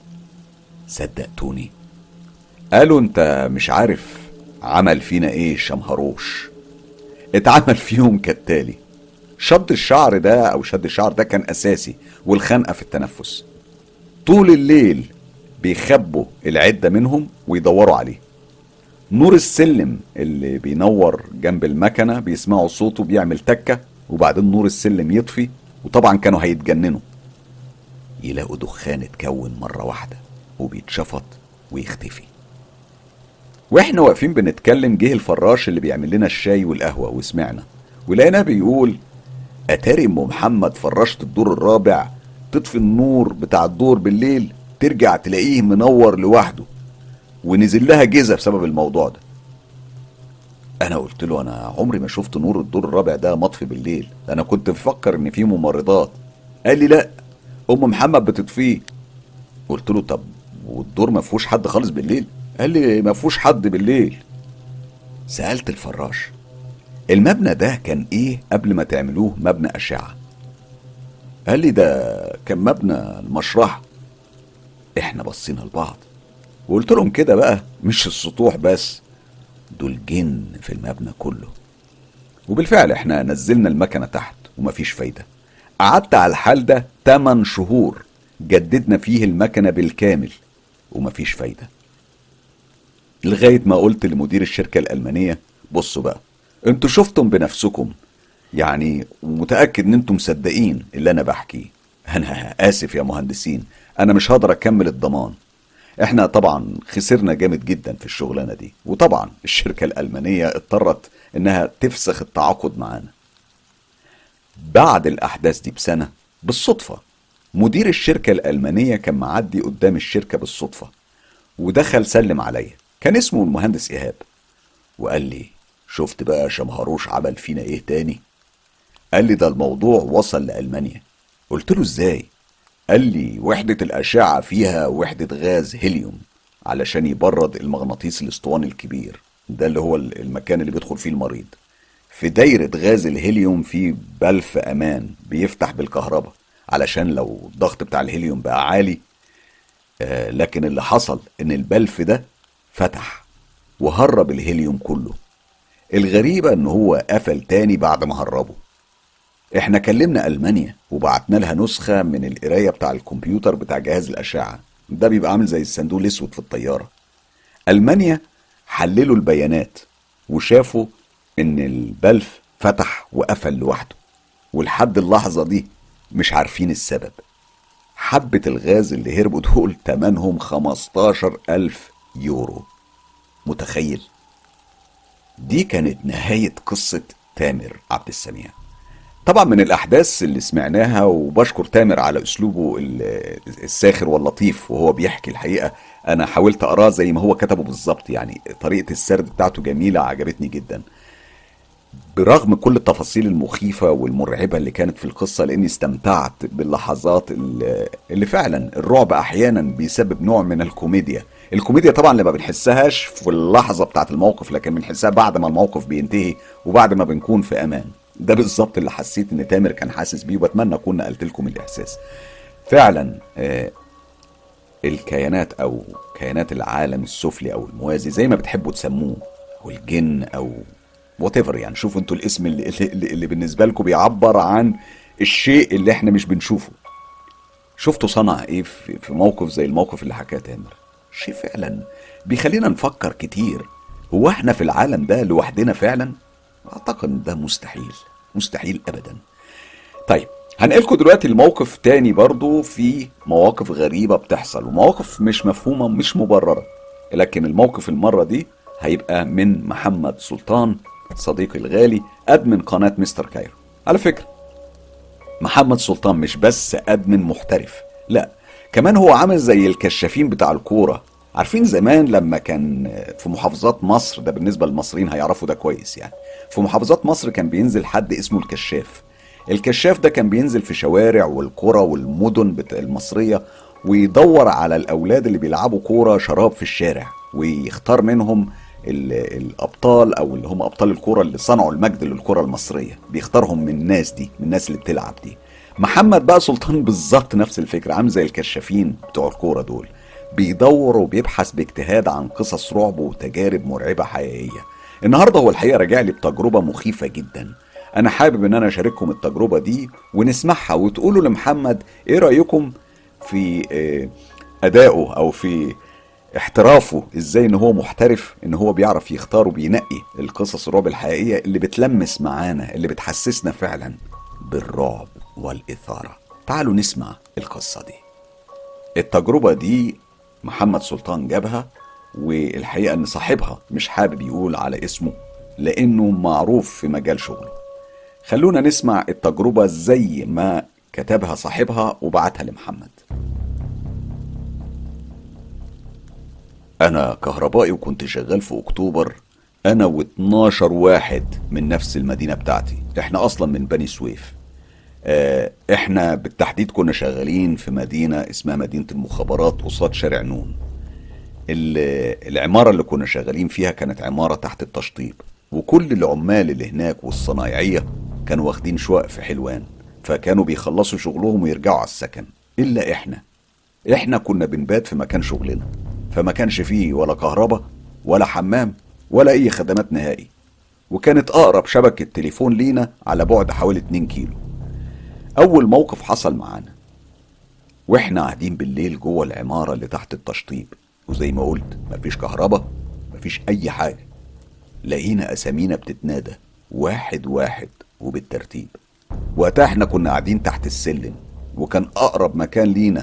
صدقتوني قالوا انت مش عارف عمل فينا ايه شمهروش اتعمل فيهم كالتالي شد الشعر ده او شد الشعر ده كان اساسي والخنقه في التنفس طول الليل بيخبوا العده منهم ويدوروا عليه نور السلم اللي بينور جنب المكنه بيسمعوا صوته بيعمل تكه وبعدين نور السلم يطفي وطبعا كانوا هيتجننوا يلاقوا دخان اتكون مره واحده وبيتشفط ويختفي واحنا واقفين بنتكلم جه الفراش اللي بيعمل لنا الشاي والقهوه وسمعنا ولقيناه بيقول اتاري ام محمد فرشت الدور الرابع تطفي النور بتاع الدور بالليل ترجع تلاقيه منور لوحده ونزل لها جزء بسبب الموضوع ده انا قلت له انا عمري ما شفت نور الدور الرابع ده مطفي بالليل ده انا كنت مفكر ان فيه ممرضات قال لي لا ام محمد بتطفيه قلت له طب والدور ما فيهوش حد خالص بالليل قال لي ما فيهوش حد بالليل سالت الفراش المبنى ده كان ايه قبل ما تعملوه مبنى اشعه قال لي ده كان مبنى المشرحه احنا بصينا لبعض وقلت لهم كده بقى مش السطوح بس دول جن في المبنى كله وبالفعل احنا نزلنا المكنه تحت ومفيش فايده قعدت على الحال ده 8 شهور جددنا فيه المكنه بالكامل ومفيش فايده لغايه ما قلت لمدير الشركه الالمانيه بصوا بقى انتوا شفتم بنفسكم يعني ومتاكد ان انتم مصدقين اللي انا بحكيه انا اسف يا مهندسين انا مش هقدر اكمل الضمان احنا طبعا خسرنا جامد جدا في الشغلانة دي وطبعا الشركة الألمانية اضطرت انها تفسخ التعاقد معانا بعد الأحداث دي بسنة بالصدفة مدير الشركة الألمانية كان معدي قدام الشركة بالصدفة ودخل سلم عليا كان اسمه المهندس إيهاب وقال لي شفت بقى شمهروش عمل فينا ايه تاني قال لي ده الموضوع وصل لألمانيا قلت له ازاي قال لي وحدة الأشعة فيها وحدة غاز هيليوم علشان يبرد المغناطيس الاسطواني الكبير ده اللي هو المكان اللي بيدخل فيه المريض في دايرة غاز الهيليوم في بلف أمان بيفتح بالكهرباء علشان لو الضغط بتاع الهيليوم بقى عالي آه لكن اللي حصل إن البلف ده فتح وهرب الهيليوم كله الغريبة إن هو قفل تاني بعد ما هربه احنا كلمنا ألمانيا وبعتنا لها نسخة من القراية بتاع الكمبيوتر بتاع جهاز الأشعة ده بيبقى عامل زي الصندوق الأسود في الطيارة ألمانيا حللوا البيانات وشافوا إن البلف فتح وقفل لوحده ولحد اللحظة دي مش عارفين السبب حبة الغاز اللي هربوا دول تمنهم 15 ألف يورو متخيل دي كانت نهاية قصة تامر عبد السميع طبعا من الأحداث اللي سمعناها وبشكر تامر على أسلوبه الساخر واللطيف وهو بيحكي الحقيقة أنا حاولت أقراه زي ما هو كتبه بالظبط يعني طريقة السرد بتاعته جميلة عجبتني جدا برغم كل التفاصيل المخيفة والمرعبة اللي كانت في القصة لأني استمتعت باللحظات اللي, اللي فعلا الرعب أحيانا بيسبب نوع من الكوميديا الكوميديا طبعا اللي ما بنحسهاش في اللحظة بتاعت الموقف لكن بنحسها بعد ما الموقف بينتهي وبعد ما بنكون في أمان ده بالظبط اللي حسيت ان تامر كان حاسس بيه وبتمنى اكون نقلت لكم الاحساس فعلا آه الكيانات او كيانات العالم السفلي او الموازي زي ما بتحبوا تسموه او الجن او وات يعني شوفوا انتوا الاسم اللي, اللي, اللي بالنسبه لكم بيعبر عن الشيء اللي احنا مش بنشوفه شفتوا صنع ايه في, في موقف زي الموقف اللي حكاه تامر شيء فعلا بيخلينا نفكر كتير هو احنا في العالم ده لوحدنا فعلا اعتقد ده مستحيل مستحيل ابدا طيب هنقلكم دلوقتي الموقف تاني برضو في مواقف غريبة بتحصل ومواقف مش مفهومة مش مبررة لكن الموقف المرة دي هيبقى من محمد سلطان صديقي الغالي أدمن قناة مستر كايرو على فكرة محمد سلطان مش بس أدمن محترف لا كمان هو عامل زي الكشافين بتاع الكورة عارفين زمان لما كان في محافظات مصر ده بالنسبة للمصريين هيعرفوا ده كويس يعني في محافظات مصر كان بينزل حد اسمه الكشاف الكشاف ده كان بينزل في شوارع والقرى والمدن المصرية ويدور على الأولاد اللي بيلعبوا كورة شراب في الشارع ويختار منهم الأبطال أو اللي هم أبطال الكورة اللي صنعوا المجد للكرة المصرية بيختارهم من الناس دي من الناس اللي بتلعب دي محمد بقى سلطان بالظبط نفس الفكرة عامل زي الكشافين بتوع الكورة دول بيدور وبيبحث باجتهاد عن قصص رعب وتجارب مرعبة حقيقية النهاردة هو الحقيقة راجع لي بتجربة مخيفة جدا أنا حابب إن أنا أشارككم التجربة دي ونسمعها وتقولوا لمحمد إيه رأيكم في أدائه أو في احترافه ازاي ان هو محترف ان هو بيعرف يختار وبينقي القصص الرعب الحقيقيه اللي بتلمس معانا اللي بتحسسنا فعلا بالرعب والاثاره تعالوا نسمع القصه دي التجربه دي محمد سلطان جابها والحقيقه ان صاحبها مش حابب يقول على اسمه لانه معروف في مجال شغله خلونا نسمع التجربه زي ما كتبها صاحبها وبعتها لمحمد أنا كهربائي وكنت شغال في أكتوبر أنا و12 واحد من نفس المدينة بتاعتي إحنا أصلا من بني سويف آه إحنا بالتحديد كنا شغالين في مدينة اسمها مدينة المخابرات قصاد شارع نون العمارة اللي كنا شغالين فيها كانت عمارة تحت التشطيب وكل العمال اللي هناك والصنايعية كانوا واخدين شقق في حلوان فكانوا بيخلصوا شغلهم ويرجعوا على السكن إلا إحنا إحنا كنا بنبات في مكان شغلنا فما كانش فيه ولا كهرباء ولا حمام ولا أي خدمات نهائي وكانت أقرب شبكة تليفون لينا على بعد حوالي 2 كيلو أول موقف حصل معانا وإحنا قاعدين بالليل جوه العمارة اللي تحت التشطيب وزي ما قلت مفيش كهرباء مفيش أي حاجة لقينا أسامينا بتتنادى واحد واحد وبالترتيب وقتها احنا كنا قاعدين تحت السلم وكان أقرب مكان لينا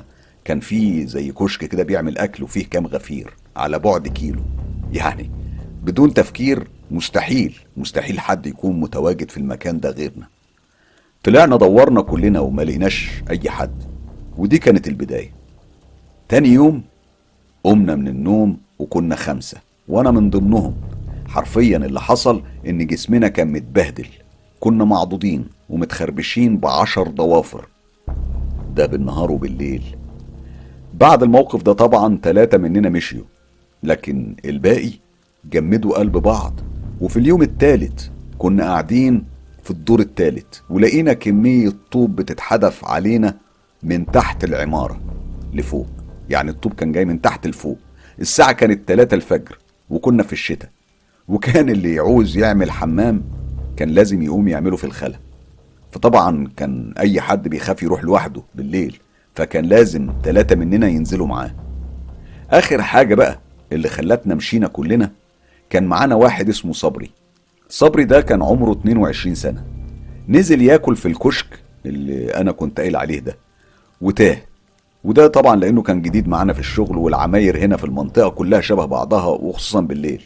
كان في زي كشك كده بيعمل اكل وفيه كام غفير على بعد كيلو يعني بدون تفكير مستحيل مستحيل حد يكون متواجد في المكان ده غيرنا طلعنا دورنا كلنا وما لقيناش اي حد ودي كانت البدايه تاني يوم قمنا من النوم وكنا خمسه وانا من ضمنهم حرفيا اللي حصل ان جسمنا كان متبهدل كنا معضودين ومتخربشين بعشر ضوافر ده بالنهار وبالليل بعد الموقف ده طبعا تلاتة مننا مشيوا لكن الباقي جمدوا قلب بعض وفي اليوم التالت كنا قاعدين في الدور التالت ولقينا كمية طوب بتتحدف علينا من تحت العمارة لفوق يعني الطوب كان جاي من تحت لفوق الساعة كانت تلاتة الفجر وكنا في الشتاء وكان اللي يعوز يعمل حمام كان لازم يقوم يعمله في الخلا فطبعا كان اي حد بيخاف يروح لوحده بالليل فكان لازم ثلاثة مننا ينزلوا معاه اخر حاجة بقى اللي خلتنا مشينا كلنا كان معانا واحد اسمه صبري صبري ده كان عمره 22 سنة نزل ياكل في الكشك اللي انا كنت قايل عليه ده وتاه وده طبعا لانه كان جديد معانا في الشغل والعماير هنا في المنطقة كلها شبه بعضها وخصوصا بالليل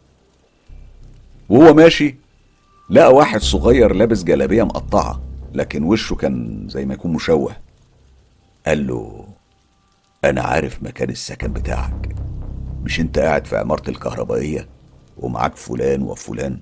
وهو ماشي لقى واحد صغير لابس جلابية مقطعة لكن وشه كان زي ما يكون مشوه قال له أنا عارف مكان السكن بتاعك مش أنت قاعد في عمارة الكهربائية ومعاك فلان وفلان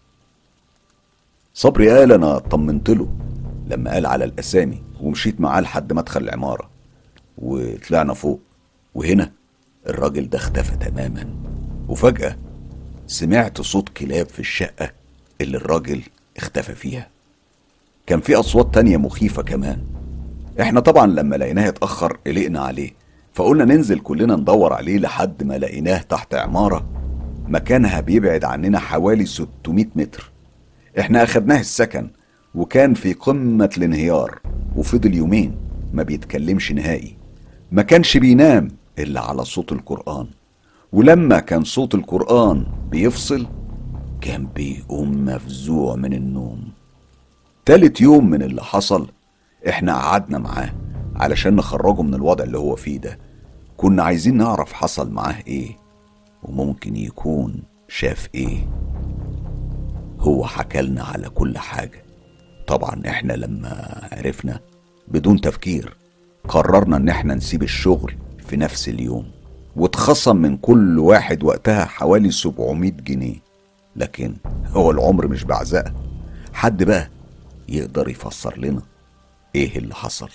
صبري قال أنا طمنت له لما قال على الأسامي ومشيت معاه لحد مدخل العمارة وطلعنا فوق وهنا الراجل ده اختفى تماما وفجأة سمعت صوت كلاب في الشقة اللي الراجل اختفى فيها كان في أصوات تانية مخيفة كمان احنا طبعا لما لقيناه اتأخر قلقنا عليه فقلنا ننزل كلنا ندور عليه لحد ما لقيناه تحت عمارة مكانها بيبعد عننا حوالي 600 متر احنا اخدناه السكن وكان في قمة الانهيار وفضل يومين ما بيتكلمش نهائي ما كانش بينام إلا على صوت القرآن ولما كان صوت القرآن بيفصل كان بيقوم مفزوع من النوم تالت يوم من اللي حصل احنا قعدنا معاه علشان نخرجه من الوضع اللي هو فيه ده كنا عايزين نعرف حصل معاه ايه وممكن يكون شاف ايه هو حكالنا على كل حاجة طبعا احنا لما عرفنا بدون تفكير قررنا ان احنا نسيب الشغل في نفس اليوم واتخصم من كل واحد وقتها حوالي 700 جنيه لكن هو العمر مش بعزقة حد بقى يقدر يفسر لنا ايه اللي حصل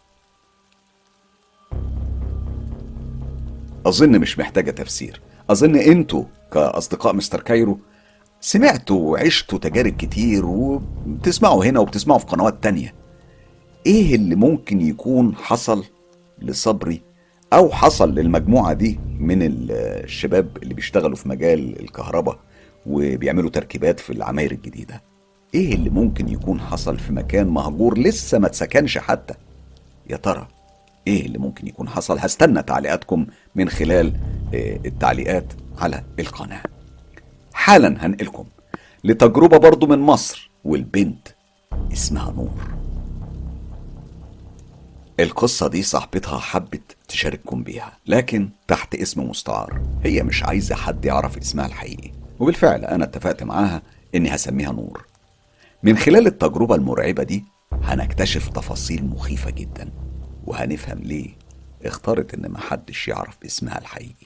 اظن مش محتاجة تفسير اظن انتوا كاصدقاء مستر كايرو سمعتوا وعشتوا تجارب كتير وبتسمعوا هنا وبتسمعوا في قنوات تانية ايه اللي ممكن يكون حصل لصبري او حصل للمجموعة دي من الشباب اللي بيشتغلوا في مجال الكهرباء وبيعملوا تركيبات في العماير الجديدة ايه اللي ممكن يكون حصل في مكان مهجور لسه ما اتسكنش حتى يا ترى ايه اللي ممكن يكون حصل هستنى تعليقاتكم من خلال التعليقات على القناة حالا هنقلكم لتجربة برضو من مصر والبنت اسمها نور القصة دي صاحبتها حبت تشارككم بيها لكن تحت اسم مستعار هي مش عايزة حد يعرف اسمها الحقيقي وبالفعل أنا اتفقت معاها إني هسميها نور من خلال التجربة المرعبة دي هنكتشف تفاصيل مخيفة جدا وهنفهم ليه اختارت إن محدش يعرف اسمها الحقيقي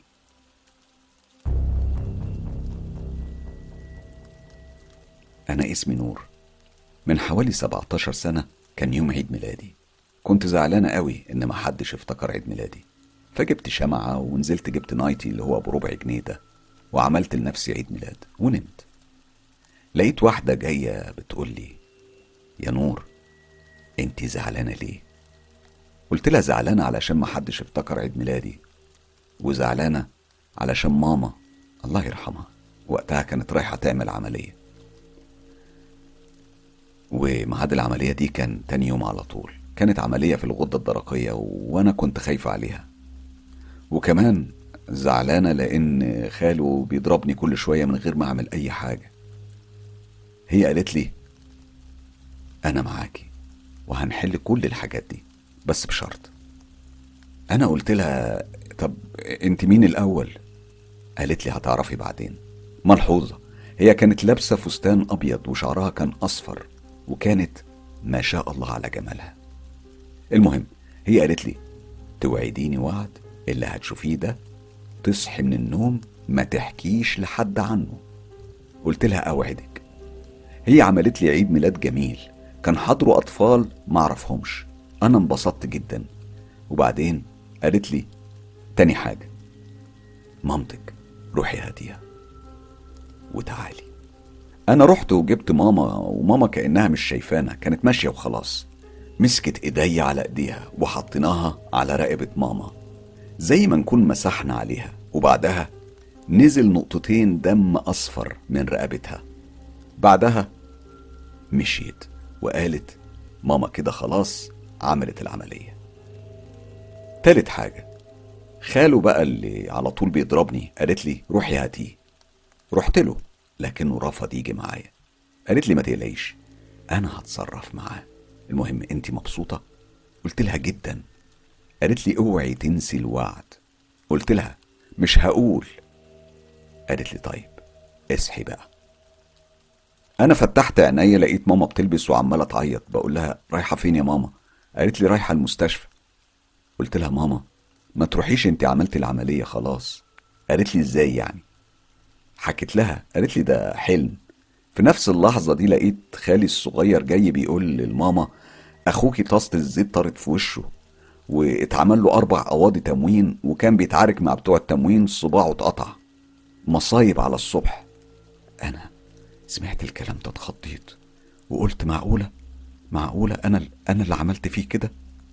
أنا اسمي نور من حوالي 17 سنة كان يوم عيد ميلادي كنت زعلانة قوي إن محدش افتكر عيد ميلادي فجبت شمعة ونزلت جبت نايتي اللي هو بربع جنيه ده وعملت لنفسي عيد ميلاد ونمت لقيت واحدة جاية بتقول لي يا نور انت زعلانة ليه قلت لها زعلانة علشان محدش افتكر عيد ميلادي وزعلانة علشان ماما الله يرحمها وقتها كانت رايحة تعمل عملية وميعاد العملية دي كان تاني يوم على طول كانت عملية في الغدة الدرقية وأنا كنت خايفة عليها وكمان زعلانة لأن خاله بيضربني كل شوية من غير ما أعمل أي حاجة هي قالت لي أنا معاكي وهنحل كل الحاجات دي بس بشرط انا قلت لها طب انت مين الاول قالت لي هتعرفي بعدين ملحوظه هي كانت لابسه فستان ابيض وشعرها كان اصفر وكانت ما شاء الله على جمالها المهم هي قالت لي توعديني وعد اللي هتشوفيه ده تصحي من النوم ما تحكيش لحد عنه قلت لها اوعدك هي عملت لي عيد ميلاد جميل كان حضره اطفال معرفهمش انا انبسطت جدا وبعدين قالت لي تاني حاجة مامتك روحي هاتيها وتعالي انا رحت وجبت ماما وماما كانها مش شايفانا كانت ماشيه وخلاص مسكت ايديا على ايديها وحطيناها على رقبه ماما زي ما نكون مسحنا عليها وبعدها نزل نقطتين دم اصفر من رقبتها بعدها مشيت وقالت ماما كده خلاص عملت العمليه تالت حاجه خاله بقى اللي على طول بيضربني قالت لي روحي هاتيه رحت له لكنه رفض يجي معايا قالت لي ما تقلقيش انا هتصرف معاه المهم انت مبسوطه قلت لها جدا قالت لي اوعي تنسي الوعد قلت لها مش هقول قالت لي طيب اصحي بقى انا فتحت عينيا لقيت ماما بتلبس وعماله تعيط بقول لها رايحه فين يا ماما قالت لي رايحه المستشفى قلت لها ماما ما تروحيش انت عملتي العمليه خلاص قالت لي ازاي يعني حكيت لها قالت لي ده حلم في نفس اللحظة دي لقيت خالي الصغير جاي بيقول للماما أخوكي طاسة الزيت طارت في وشه واتعمل له أربع قواضي تموين وكان بيتعارك مع بتوع التموين صباعه اتقطع مصايب على الصبح أنا سمعت الكلام ده اتخضيت وقلت معقولة معقولة أنا أنا اللي عملت فيه كده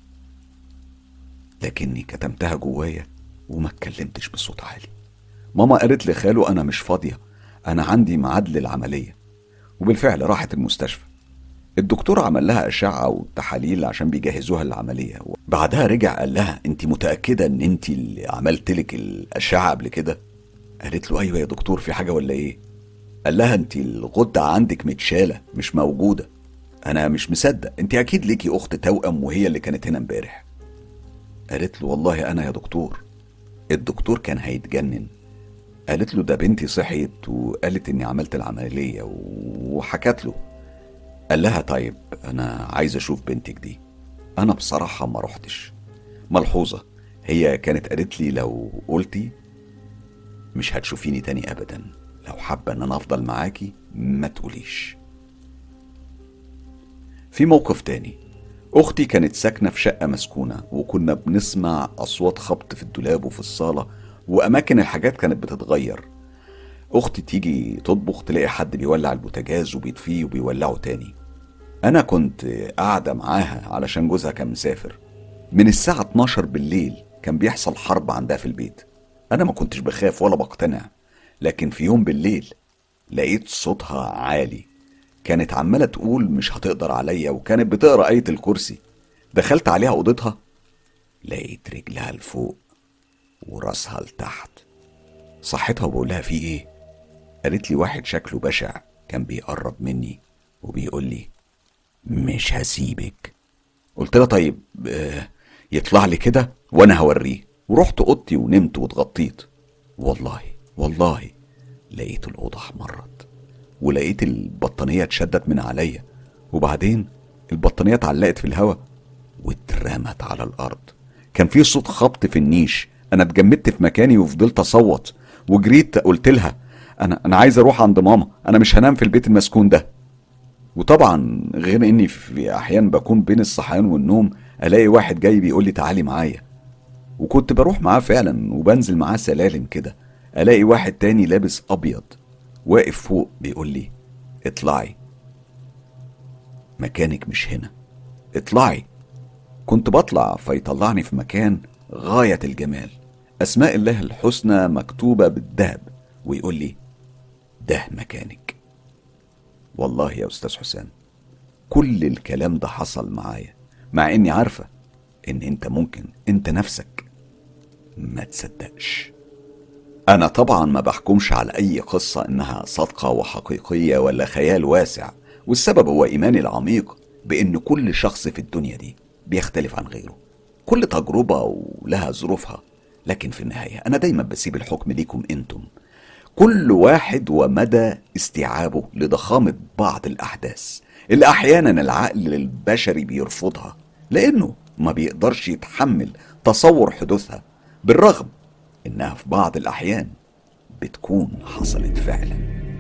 لكني كتمتها جوايا وما اتكلمتش بصوت عالي ماما قالت لخاله أنا مش فاضية أنا عندي ميعاد للعملية وبالفعل راحت المستشفى الدكتور عمل لها أشعة وتحاليل عشان بيجهزوها للعملية بعدها رجع قال لها أنت متأكدة إن أنت اللي عملت لك الأشعة قبل كده؟ قالت له أيوة يا دكتور في حاجة ولا إيه؟ قال لها أنت الغدة عندك متشالة مش موجودة أنا مش مصدق أنت أكيد ليكي أخت توأم وهي اللي كانت هنا امبارح قالت له والله أنا يا دكتور الدكتور كان هيتجنن قالت له ده بنتي صحيت وقالت اني عملت العملية وحكت له قال لها طيب انا عايز اشوف بنتك دي انا بصراحة ما رحتش ملحوظة هي كانت قالت لي لو قلتي مش هتشوفيني تاني ابدا لو حابة ان انا افضل معاكي ما تقوليش في موقف تاني اختي كانت ساكنة في شقة مسكونة وكنا بنسمع اصوات خبط في الدولاب وفي الصالة واماكن الحاجات كانت بتتغير اختي تيجي تطبخ تلاقي حد بيولع البوتاجاز وبيطفيه وبيولعه تاني انا كنت قاعده معاها علشان جوزها كان مسافر من الساعه 12 بالليل كان بيحصل حرب عندها في البيت انا ما كنتش بخاف ولا بقتنع لكن في يوم بالليل لقيت صوتها عالي كانت عماله تقول مش هتقدر عليا وكانت بتقرا ايه الكرسي دخلت عليها اوضتها لقيت رجلها لفوق وراسها لتحت صحتها وبقول لها في ايه قالت لي واحد شكله بشع كان بيقرب مني وبيقول لي مش هسيبك قلت لها طيب آه، يطلع لي كده وانا هوريه ورحت اوضتي ونمت واتغطيت والله والله لقيت الاوضه احمرت ولقيت البطانيه اتشدت من عليا وبعدين البطانيه اتعلقت في الهوا واترمت على الارض كان في صوت خبط في النيش انا اتجمدت في مكاني وفضلت اصوت وجريت قلت لها انا انا عايز اروح عند ماما انا مش هنام في البيت المسكون ده وطبعا غير اني في احيان بكون بين الصحيان والنوم الاقي واحد جاي بيقول لي تعالي معايا وكنت بروح معاه فعلا وبنزل معاه سلالم كده الاقي واحد تاني لابس ابيض واقف فوق بيقول لي اطلعي مكانك مش هنا اطلعي كنت بطلع فيطلعني في مكان غاية الجمال أسماء الله الحسنى مكتوبة بالذهب ويقول لي ده مكانك والله يا أستاذ حسام كل الكلام ده حصل معايا مع إني عارفة إن أنت ممكن أنت نفسك ما تصدقش أنا طبعا ما بحكمش على أي قصة إنها صادقة وحقيقية ولا خيال واسع والسبب هو إيماني العميق بإن كل شخص في الدنيا دي بيختلف عن غيره كل تجربة ولها ظروفها لكن في النهاية أنا دايما بسيب الحكم ليكم أنتم كل واحد ومدى استيعابه لضخامة بعض الأحداث اللي أحيانا العقل البشري بيرفضها لأنه ما بيقدرش يتحمل تصور حدوثها بالرغم إنها في بعض الأحيان بتكون حصلت فعلا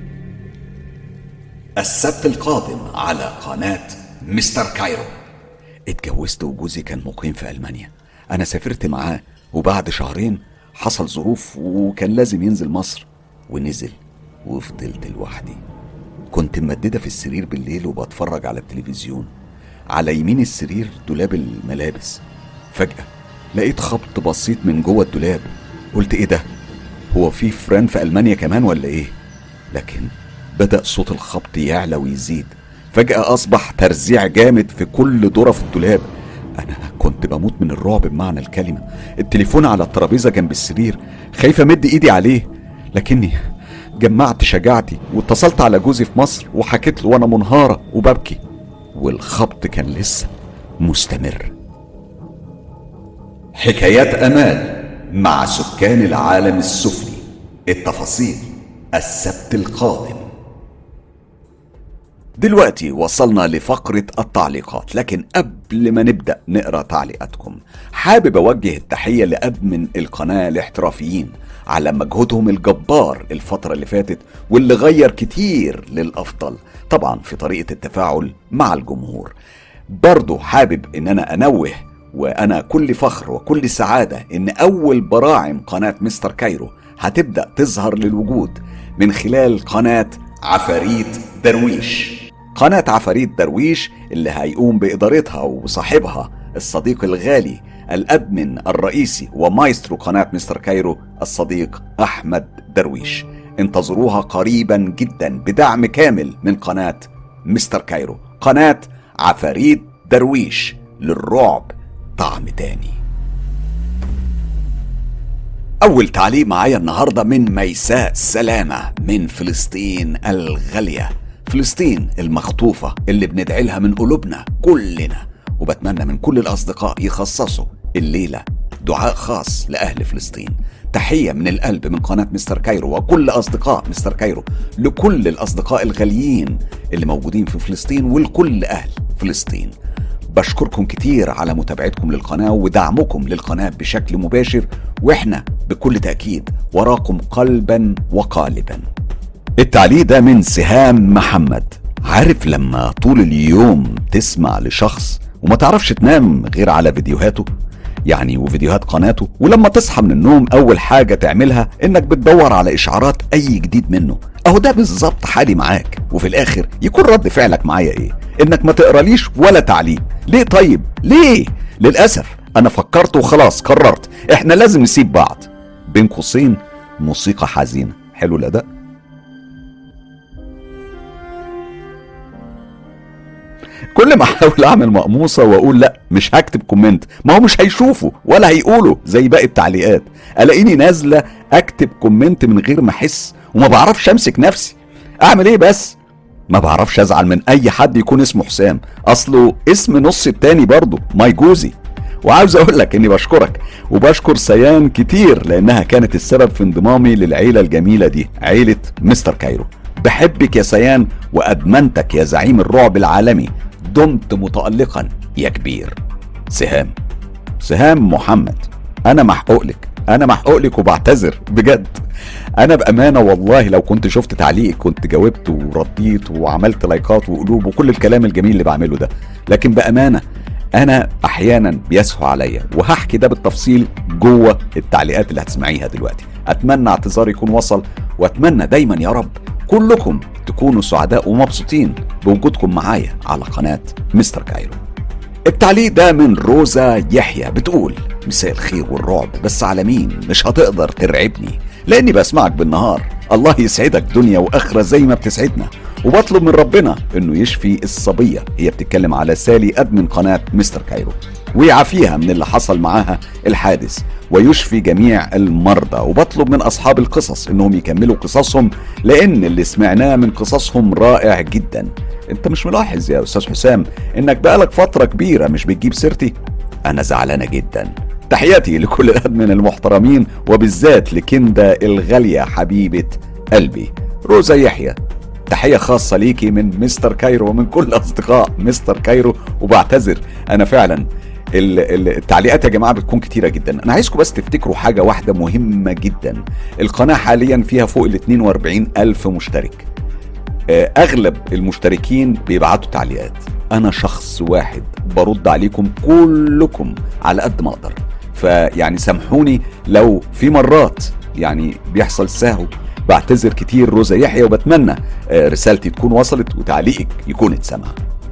السبت القادم على قناة مستر كايرو اتجوزت وجوزي كان مقيم في ألمانيا أنا سافرت معاه وبعد شهرين حصل ظروف وكان لازم ينزل مصر ونزل وفضلت لوحدي كنت ممددة في السرير بالليل وبتفرج على التلفزيون على يمين السرير دولاب الملابس فجأة لقيت خبط بسيط من جوه الدولاب قلت ايه ده هو في فران في ألمانيا كمان ولا ايه لكن بدأ صوت الخبط يعلى ويزيد فجأة أصبح ترزيع جامد في كل ظرف الدولاب أنا كنت بموت من الرعب بمعنى الكلمة التليفون على الترابيزة جنب السرير خايف أمد إيدي عليه لكني جمعت شجاعتي واتصلت على جوزي في مصر وحكيت له وأنا منهارة وببكي والخبط كان لسه مستمر حكايات أمال مع سكان العالم السفلي التفاصيل السبت القادم دلوقتي وصلنا لفقرة التعليقات لكن قبل ما نبدأ نقرأ تعليقاتكم حابب أوجه التحية لأدمن القناة الاحترافيين على مجهودهم الجبار الفترة اللي فاتت واللي غير كتير للأفضل طبعا في طريقة التفاعل مع الجمهور برضو حابب ان انا انوه وانا كل فخر وكل سعادة ان اول براعم قناة مستر كايرو هتبدأ تظهر للوجود من خلال قناة عفاريت درويش قناة عفاريت درويش اللي هيقوم بإدارتها وصاحبها الصديق الغالي الأدمن الرئيسي ومايسترو قناة مستر كايرو الصديق أحمد درويش انتظروها قريبا جدا بدعم كامل من قناة مستر كايرو قناة عفاريت درويش للرعب طعم تاني أول تعليق معايا النهاردة من ميساء سلامة من فلسطين الغالية فلسطين المخطوفة اللي بندعي لها من قلوبنا كلنا وبتمنى من كل الأصدقاء يخصصوا الليلة دعاء خاص لأهل فلسطين تحية من القلب من قناة مستر كايرو وكل أصدقاء مستر كايرو لكل الأصدقاء الغاليين اللي موجودين في فلسطين ولكل أهل فلسطين بشكركم كتير على متابعتكم للقناة ودعمكم للقناة بشكل مباشر واحنا بكل تأكيد وراكم قلبا وقالبا التعليق ده من سهام محمد عارف لما طول اليوم تسمع لشخص وما تعرفش تنام غير على فيديوهاته يعني وفيديوهات قناته ولما تصحى من النوم اول حاجة تعملها انك بتدور على اشعارات اي جديد منه اهو ده بالظبط حالي معاك وفي الاخر يكون رد فعلك معايا ايه انك ما تقراليش ولا تعليق ليه طيب ليه للاسف انا فكرت وخلاص قررت احنا لازم نسيب بعض بين قوسين موسيقى حزينة حلو الاداء كل ما احاول اعمل مقموصه واقول لا مش هكتب كومنت ما هو مش هيشوفوا ولا هيقولوا زي باقي التعليقات الاقيني نازله اكتب كومنت من غير ما احس وما بعرفش امسك نفسي اعمل ايه بس ما بعرفش ازعل من اي حد يكون اسمه حسام اصله اسم نص التاني برضه ماي جوزي وعاوز اقول لك اني بشكرك وبشكر سيان كتير لانها كانت السبب في انضمامي للعيله الجميله دي عيله مستر كايرو بحبك يا سيان وادمنتك يا زعيم الرعب العالمي دمت متألقا يا كبير سهام سهام محمد انا محقوق لك انا محقوق لك وبعتذر بجد انا بامانه والله لو كنت شفت تعليق كنت جاوبت ورديت وعملت لايكات وقلوب وكل الكلام الجميل اللي بعمله ده لكن بامانه انا احيانا بيسهو عليا وهحكي ده بالتفصيل جوه التعليقات اللي هتسمعيها دلوقتي اتمنى اعتذاري يكون وصل واتمنى دايما يا رب كلكم تكونوا سعداء ومبسوطين بوجودكم معايا على قناه مستر كايرو التعليق ده من روزا يحيى بتقول مساء الخير والرعب بس على مين مش هتقدر ترعبني لاني بسمعك بالنهار الله يسعدك دنيا واخره زي ما بتسعدنا وبطلب من ربنا انه يشفي الصبيه هي بتتكلم على سالي ادمن قناه مستر كايرو ويعافيها من اللي حصل معاها الحادث ويشفي جميع المرضى وبطلب من اصحاب القصص انهم يكملوا قصصهم لان اللي سمعناه من قصصهم رائع جدا انت مش ملاحظ يا استاذ حسام انك بقالك فتره كبيره مش بتجيب سيرتي انا زعلانه جدا تحياتي لكل الادمن المحترمين وبالذات لكندا الغاليه حبيبه قلبي روزا يحيى تحيه خاصه ليكي من مستر كايرو ومن كل اصدقاء مستر كايرو وبعتذر انا فعلا التعليقات يا جماعه بتكون كتيره جدا انا عايزكم بس تفتكروا حاجه واحده مهمه جدا القناه حاليا فيها فوق ال 42 الف مشترك آه، اغلب المشتركين بيبعتوا تعليقات انا شخص واحد برد عليكم كلكم على قد ما اقدر فيعني سامحوني لو في مرات يعني بيحصل سهو بعتذر كتير روزا يحيى وبتمنى آه، رسالتي تكون وصلت وتعليقك يكون اتسمع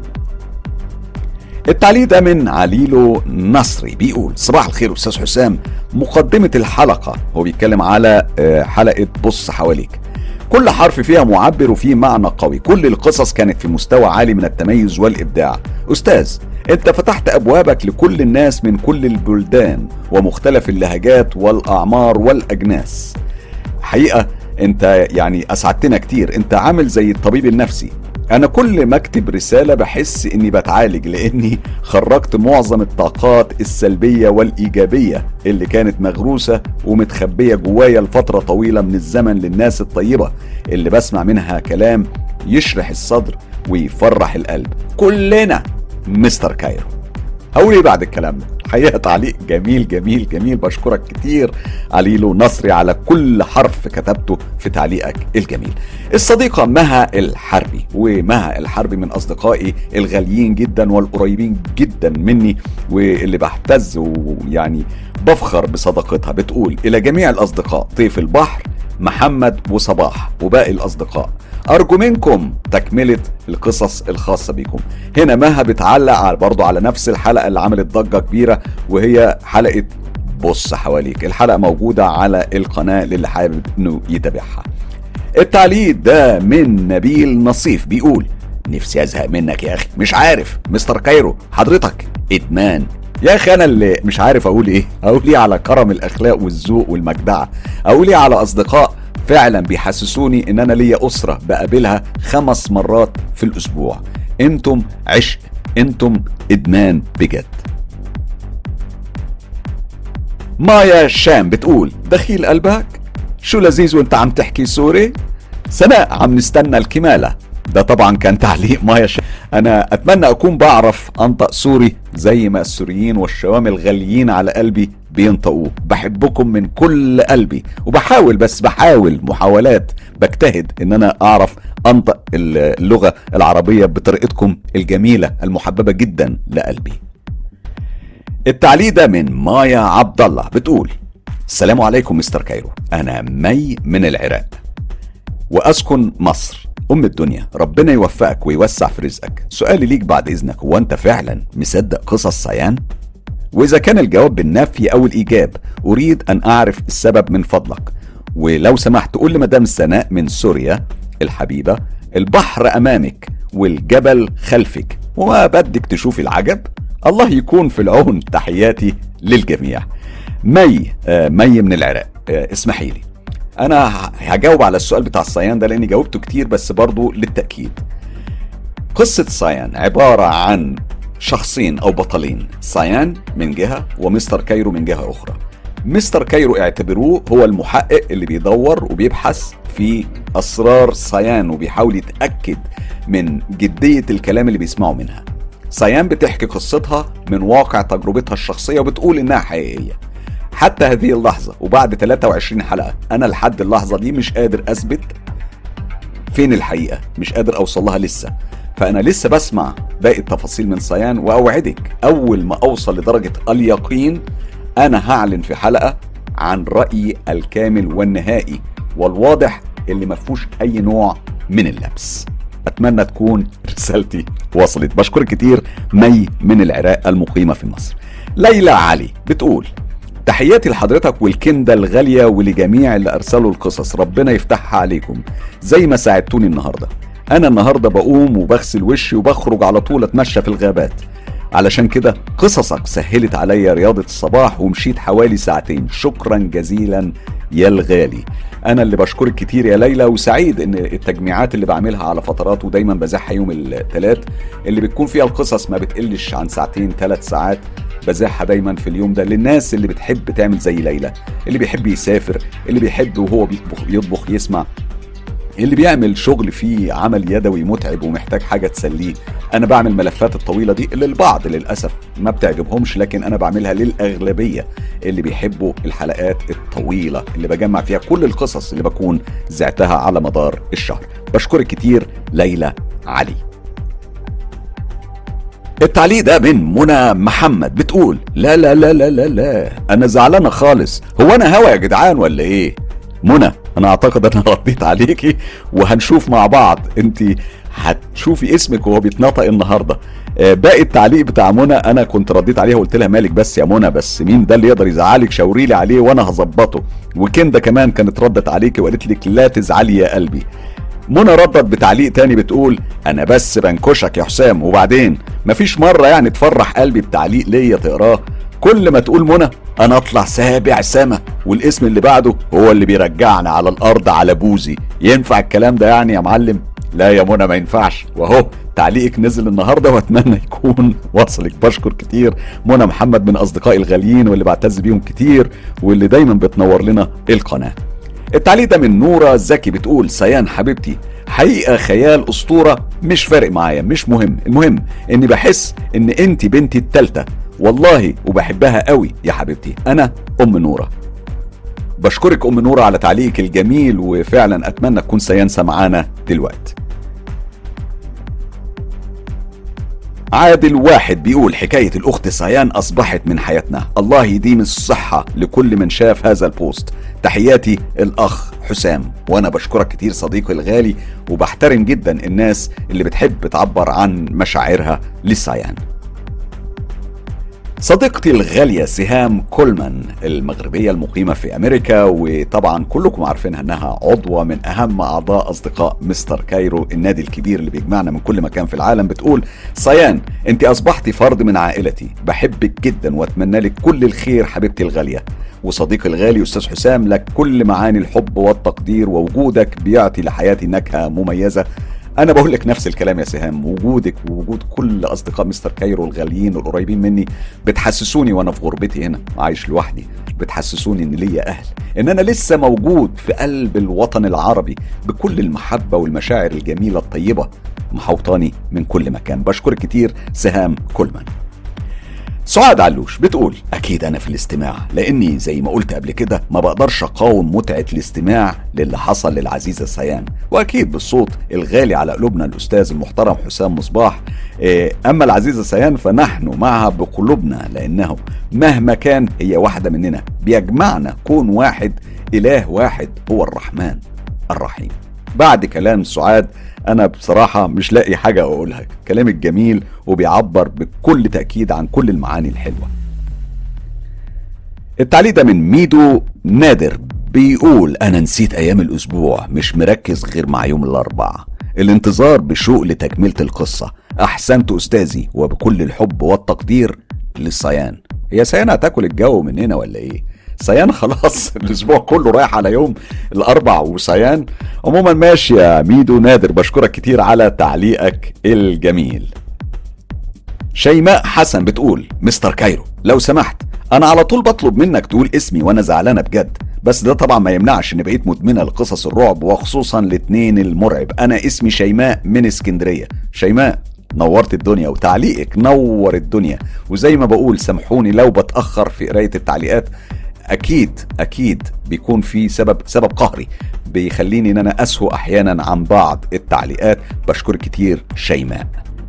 التعليق ده من عليلو نصري بيقول صباح الخير استاذ حسام مقدمة الحلقة هو بيتكلم على آه، حلقة بص حواليك كل حرف فيها معبر وفيه معنى قوي كل القصص كانت في مستوى عالي من التميز والإبداع أستاذ انت فتحت ابوابك لكل الناس من كل البلدان ومختلف اللهجات والاعمار والاجناس حقيقه انت يعني اسعدتنا كتير انت عامل زي الطبيب النفسي انا كل ما اكتب رساله بحس اني بتعالج لاني خرجت معظم الطاقات السلبيه والايجابيه اللي كانت مغروسه ومتخبيه جوايا لفتره طويله من الزمن للناس الطيبه اللي بسمع منها كلام يشرح الصدر ويفرح القلب كلنا مستر كايرو هقول ايه بعد الكلام ده حقيقة تعليق جميل جميل جميل بشكرك كتير عليلو نصري على كل حرف كتبته في تعليقك الجميل الصديقة مها الحربي ومها الحربي من أصدقائي الغاليين جدا والقريبين جدا مني واللي بحتز ويعني بفخر بصداقتها بتقول إلى جميع الأصدقاء طيف البحر محمد وصباح وباقي الأصدقاء أرجو منكم تكملة القصص الخاصة بيكم هنا مها بتعلق على برضو على نفس الحلقة اللي عملت ضجة كبيرة وهي حلقة بص حواليك الحلقة موجودة على القناة للي حابب انه يتابعها التعليق ده من نبيل نصيف بيقول نفسي ازهق منك يا اخي مش عارف مستر كايرو حضرتك ادمان يا اخي انا اللي مش عارف اقول ايه اقول ايه على كرم الاخلاق والذوق والمجدعه اقول ايه على اصدقاء فعلا بيحسسوني ان انا ليا اسره بقابلها خمس مرات في الاسبوع انتم عشق انتم ادمان بجد مايا شام بتقول دخيل قلبك شو لذيذ وانت عم تحكي سوري سناء عم نستنى الكمالة ده طبعا كان تعليق مايا شام انا اتمنى اكون بعرف انطق سوري زي ما السوريين والشوام الغاليين على قلبي بينطقوه بحبكم من كل قلبي وبحاول بس بحاول محاولات بجتهد ان انا اعرف انطق اللغه العربيه بطريقتكم الجميله المحببه جدا لقلبي التعليق ده من مايا عبد الله بتقول السلام عليكم مستر كايرو انا مي من العراق واسكن مصر ام الدنيا ربنا يوفقك ويوسع في رزقك سؤالي ليك بعد اذنك هو انت فعلا مصدق قصص صيان واذا كان الجواب بالنفي او الايجاب اريد ان اعرف السبب من فضلك ولو سمحت قول لمدام سناء من سوريا الحبيبه البحر امامك والجبل خلفك وما بدك تشوفي العجب الله يكون في العون تحياتي للجميع مي آه مي من العراق آه اسمحي لي انا هجاوب على السؤال بتاع الصيان ده لاني جاوبته كتير بس برضه للتاكيد قصه صيان عباره عن شخصين او بطلين صيان من جهه ومستر كايرو من جهه اخرى مستر كايرو اعتبروه هو المحقق اللي بيدور وبيبحث في اسرار صيان وبيحاول يتاكد من جديه الكلام اللي بيسمعه منها صيان بتحكي قصتها من واقع تجربتها الشخصيه وبتقول انها حقيقيه حتى هذه اللحظه وبعد 23 حلقه انا لحد اللحظه دي مش قادر اثبت فين الحقيقه مش قادر اوصل لها لسه فانا لسه بسمع باقي التفاصيل من صيان واوعدك اول ما اوصل لدرجه اليقين انا هعلن في حلقه عن رايي الكامل والنهائي والواضح اللي ما فيهوش اي نوع من اللبس اتمنى تكون رسالتي وصلت بشكرك كتير مي من العراق المقيمه في مصر ليلى علي بتقول تحياتي لحضرتك والكنده الغاليه ولجميع اللي ارسلوا القصص ربنا يفتحها عليكم زي ما ساعدتوني النهارده انا النهارده بقوم وبغسل وشي وبخرج على طول اتمشى في الغابات علشان كده قصصك سهلت عليا رياضة الصباح ومشيت حوالي ساعتين شكرا جزيلا يا الغالي انا اللي بشكرك كتير يا ليلى وسعيد ان التجميعات اللي بعملها على فترات ودايما بزحها يوم الثلاث اللي بتكون فيها القصص ما بتقلش عن ساعتين ثلاث ساعات بزعها دايما في اليوم ده للناس اللي بتحب تعمل زي ليلى اللي بيحب يسافر اللي بيحب وهو بيطبخ يطبخ يسمع اللي بيعمل شغل فيه عمل يدوي متعب ومحتاج حاجه تسليه انا بعمل ملفات الطويله دي اللي البعض للاسف ما بتعجبهمش لكن انا بعملها للاغلبيه اللي بيحبوا الحلقات الطويله اللي بجمع فيها كل القصص اللي بكون زعتها على مدار الشهر بشكرك كتير ليلى علي التعليق ده من منى محمد بتقول لا لا لا لا لا لا انا زعلانه خالص هو انا هوا يا جدعان ولا ايه منى انا اعتقد انا رديت عليكي وهنشوف مع بعض انت هتشوفي اسمك وهو بيتنطق النهارده آه، باقي التعليق بتاع منى انا كنت رديت عليها وقلت لها مالك بس يا منى بس مين ده اللي يقدر يزعلك شاوري لي عليه وانا هظبطه وكندا كمان كانت ردت عليكي وقالت لك لا تزعلي يا قلبي منى ردت بتعليق تاني بتقول انا بس بنكشك يا حسام وبعدين مفيش مره يعني تفرح قلبي بتعليق ليا تقراه كل ما تقول منى انا اطلع سابع سما والاسم اللي بعده هو اللي بيرجعنا على الارض على بوزي ينفع الكلام ده يعني يا معلم لا يا منى ما ينفعش واهو تعليقك نزل النهارده واتمنى يكون وصلك بشكر كتير منى محمد من اصدقائي الغاليين واللي بعتز بيهم كتير واللي دايما بتنور لنا القناه التعليق ده من نورة زكي بتقول سيان حبيبتي حقيقة خيال أسطورة مش فارق معايا مش مهم المهم إني بحس إن أنت بنتي التالتة والله وبحبها قوي يا حبيبتي أنا أم نورة بشكرك أم نورة على تعليقك الجميل وفعلا أتمنى تكون سيان سمعانا دلوقتي عادل واحد بيقول حكاية الأخت سيان أصبحت من حياتنا الله يديم الصحة لكل من شاف هذا البوست تحياتي الأخ حسام وأنا بشكرك كتير صديقي الغالي وبحترم جدا الناس اللي بتحب تعبر عن مشاعرها لسيان صديقتي الغالية سهام كولمان المغربية المقيمة في أمريكا وطبعا كلكم عارفينها أنها عضوة من أهم أعضاء أصدقاء مستر كايرو النادي الكبير اللي بيجمعنا من كل مكان في العالم بتقول صيان أنت أصبحتي فرد من عائلتي بحبك جدا وأتمنى لك كل الخير حبيبتي الغالية وصديقي الغالي أستاذ حسام لك كل معاني الحب والتقدير ووجودك بيعطي لحياتي نكهة مميزة انا بقول لك نفس الكلام يا سهام وجودك ووجود كل اصدقاء مستر كايرو الغاليين القريبين مني بتحسسوني وانا في غربتي هنا عايش لوحدي بتحسسوني ان ليا اهل ان انا لسه موجود في قلب الوطن العربي بكل المحبه والمشاعر الجميله الطيبه محوطاني من كل مكان بشكرك كتير سهام كولمان سعاد علوش بتقول اكيد انا في الاستماع لاني زي ما قلت قبل كده ما بقدرش اقاوم متعه الاستماع للي حصل للعزيزه سيان واكيد بالصوت الغالي على قلوبنا الاستاذ المحترم حسام مصباح إيه، اما العزيزه سيان فنحن معها بقلوبنا لانه مهما كان هي واحده مننا بيجمعنا كون واحد اله واحد هو الرحمن الرحيم بعد كلام سعاد انا بصراحة مش لاقي حاجة اقولها كلامك جميل وبيعبر بكل تأكيد عن كل المعاني الحلوة التعليق ده من ميدو نادر بيقول انا نسيت ايام الاسبوع مش مركز غير مع يوم الاربعاء الانتظار بشوق لتكملة القصة احسنت استاذي وبكل الحب والتقدير للصيان هي سيان هتاكل الجو مننا ولا ايه صيان خلاص الاسبوع كله رايح على يوم الاربع وصيان عموما ماشي يا ميدو نادر بشكرك كتير على تعليقك الجميل شيماء حسن بتقول مستر كايرو لو سمحت انا على طول بطلب منك تقول اسمي وانا زعلانه بجد بس ده طبعا ما يمنعش ان بقيت مدمنه لقصص الرعب وخصوصا الاثنين المرعب انا اسمي شيماء من اسكندريه شيماء نورت الدنيا وتعليقك نور الدنيا وزي ما بقول سامحوني لو بتاخر في قرايه التعليقات اكيد اكيد بيكون في سبب سبب قهري بيخليني ان انا اسهو احيانا عن بعض التعليقات بشكر كتير شيماء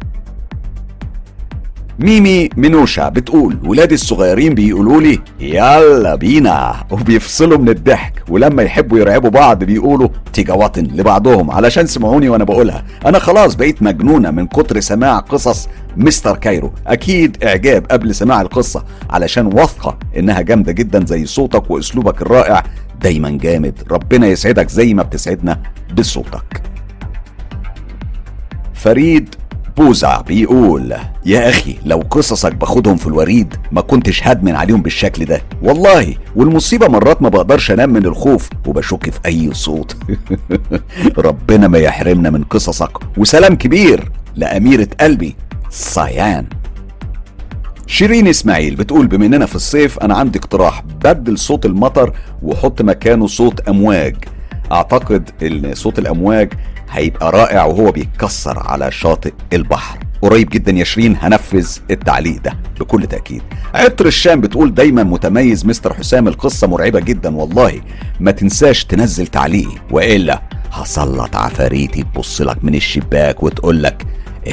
ميمي منوشة بتقول ولادي الصغيرين بيقولوا لي يلا بينا وبيفصلوا من الضحك ولما يحبوا يرعبوا بعض بيقولوا تيجاوطن لبعضهم علشان سمعوني وانا بقولها انا خلاص بقيت مجنونة من كتر سماع قصص مستر كايرو اكيد اعجاب قبل سماع القصة علشان واثقة انها جامدة جدا زي صوتك واسلوبك الرائع دايما جامد ربنا يسعدك زي ما بتسعدنا بصوتك فريد بوزع بيقول يا اخي لو قصصك باخدهم في الوريد ما كنتش هدمن عليهم بالشكل ده والله والمصيبه مرات ما بقدرش انام من الخوف وبشك في اي صوت ربنا ما يحرمنا من قصصك وسلام كبير لاميره قلبي صيان شيرين اسماعيل بتقول بما اننا في الصيف انا عندي اقتراح بدل صوت المطر وحط مكانه صوت امواج اعتقد ان صوت الامواج هيبقى رائع وهو بيتكسر على شاطئ البحر قريب جدا يا شيرين هنفذ التعليق ده بكل تاكيد عطر الشام بتقول دايما متميز مستر حسام القصه مرعبه جدا والله ما تنساش تنزل تعليقي والا هسلط عفاريتي تبص لك من الشباك وتقول لك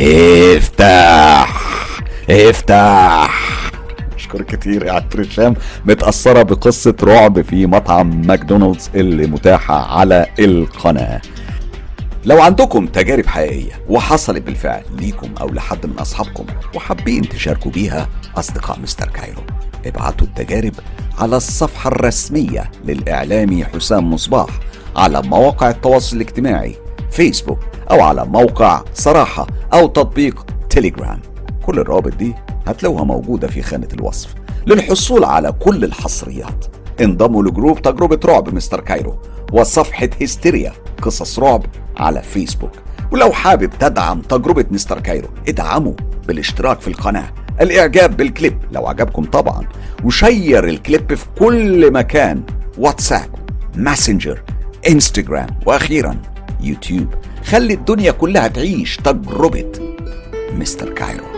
افتح افتح اشكر كتير يا عطر الشام متأثرة بقصة رعب في مطعم ماكدونالدز اللي متاحة على القناة لو عندكم تجارب حقيقية وحصلت بالفعل ليكم أو لحد من أصحابكم وحابين تشاركوا بيها أصدقاء مستر كايرو ابعتوا التجارب على الصفحة الرسمية للإعلامي حسام مصباح على مواقع التواصل الاجتماعي فيسبوك أو على موقع صراحة أو تطبيق تيليجرام كل الروابط دي هتلاقوها موجودة في خانة الوصف للحصول على كل الحصريات انضموا لجروب تجربة رعب مستر كايرو وصفحة هستيريا قصص رعب على فيسبوك ولو حابب تدعم تجربة مستر كايرو ادعموا بالاشتراك في القناة الاعجاب بالكليب لو عجبكم طبعا وشير الكليب في كل مكان واتساب ماسنجر انستجرام واخيرا يوتيوب خلي الدنيا كلها تعيش تجربة مستر كايرو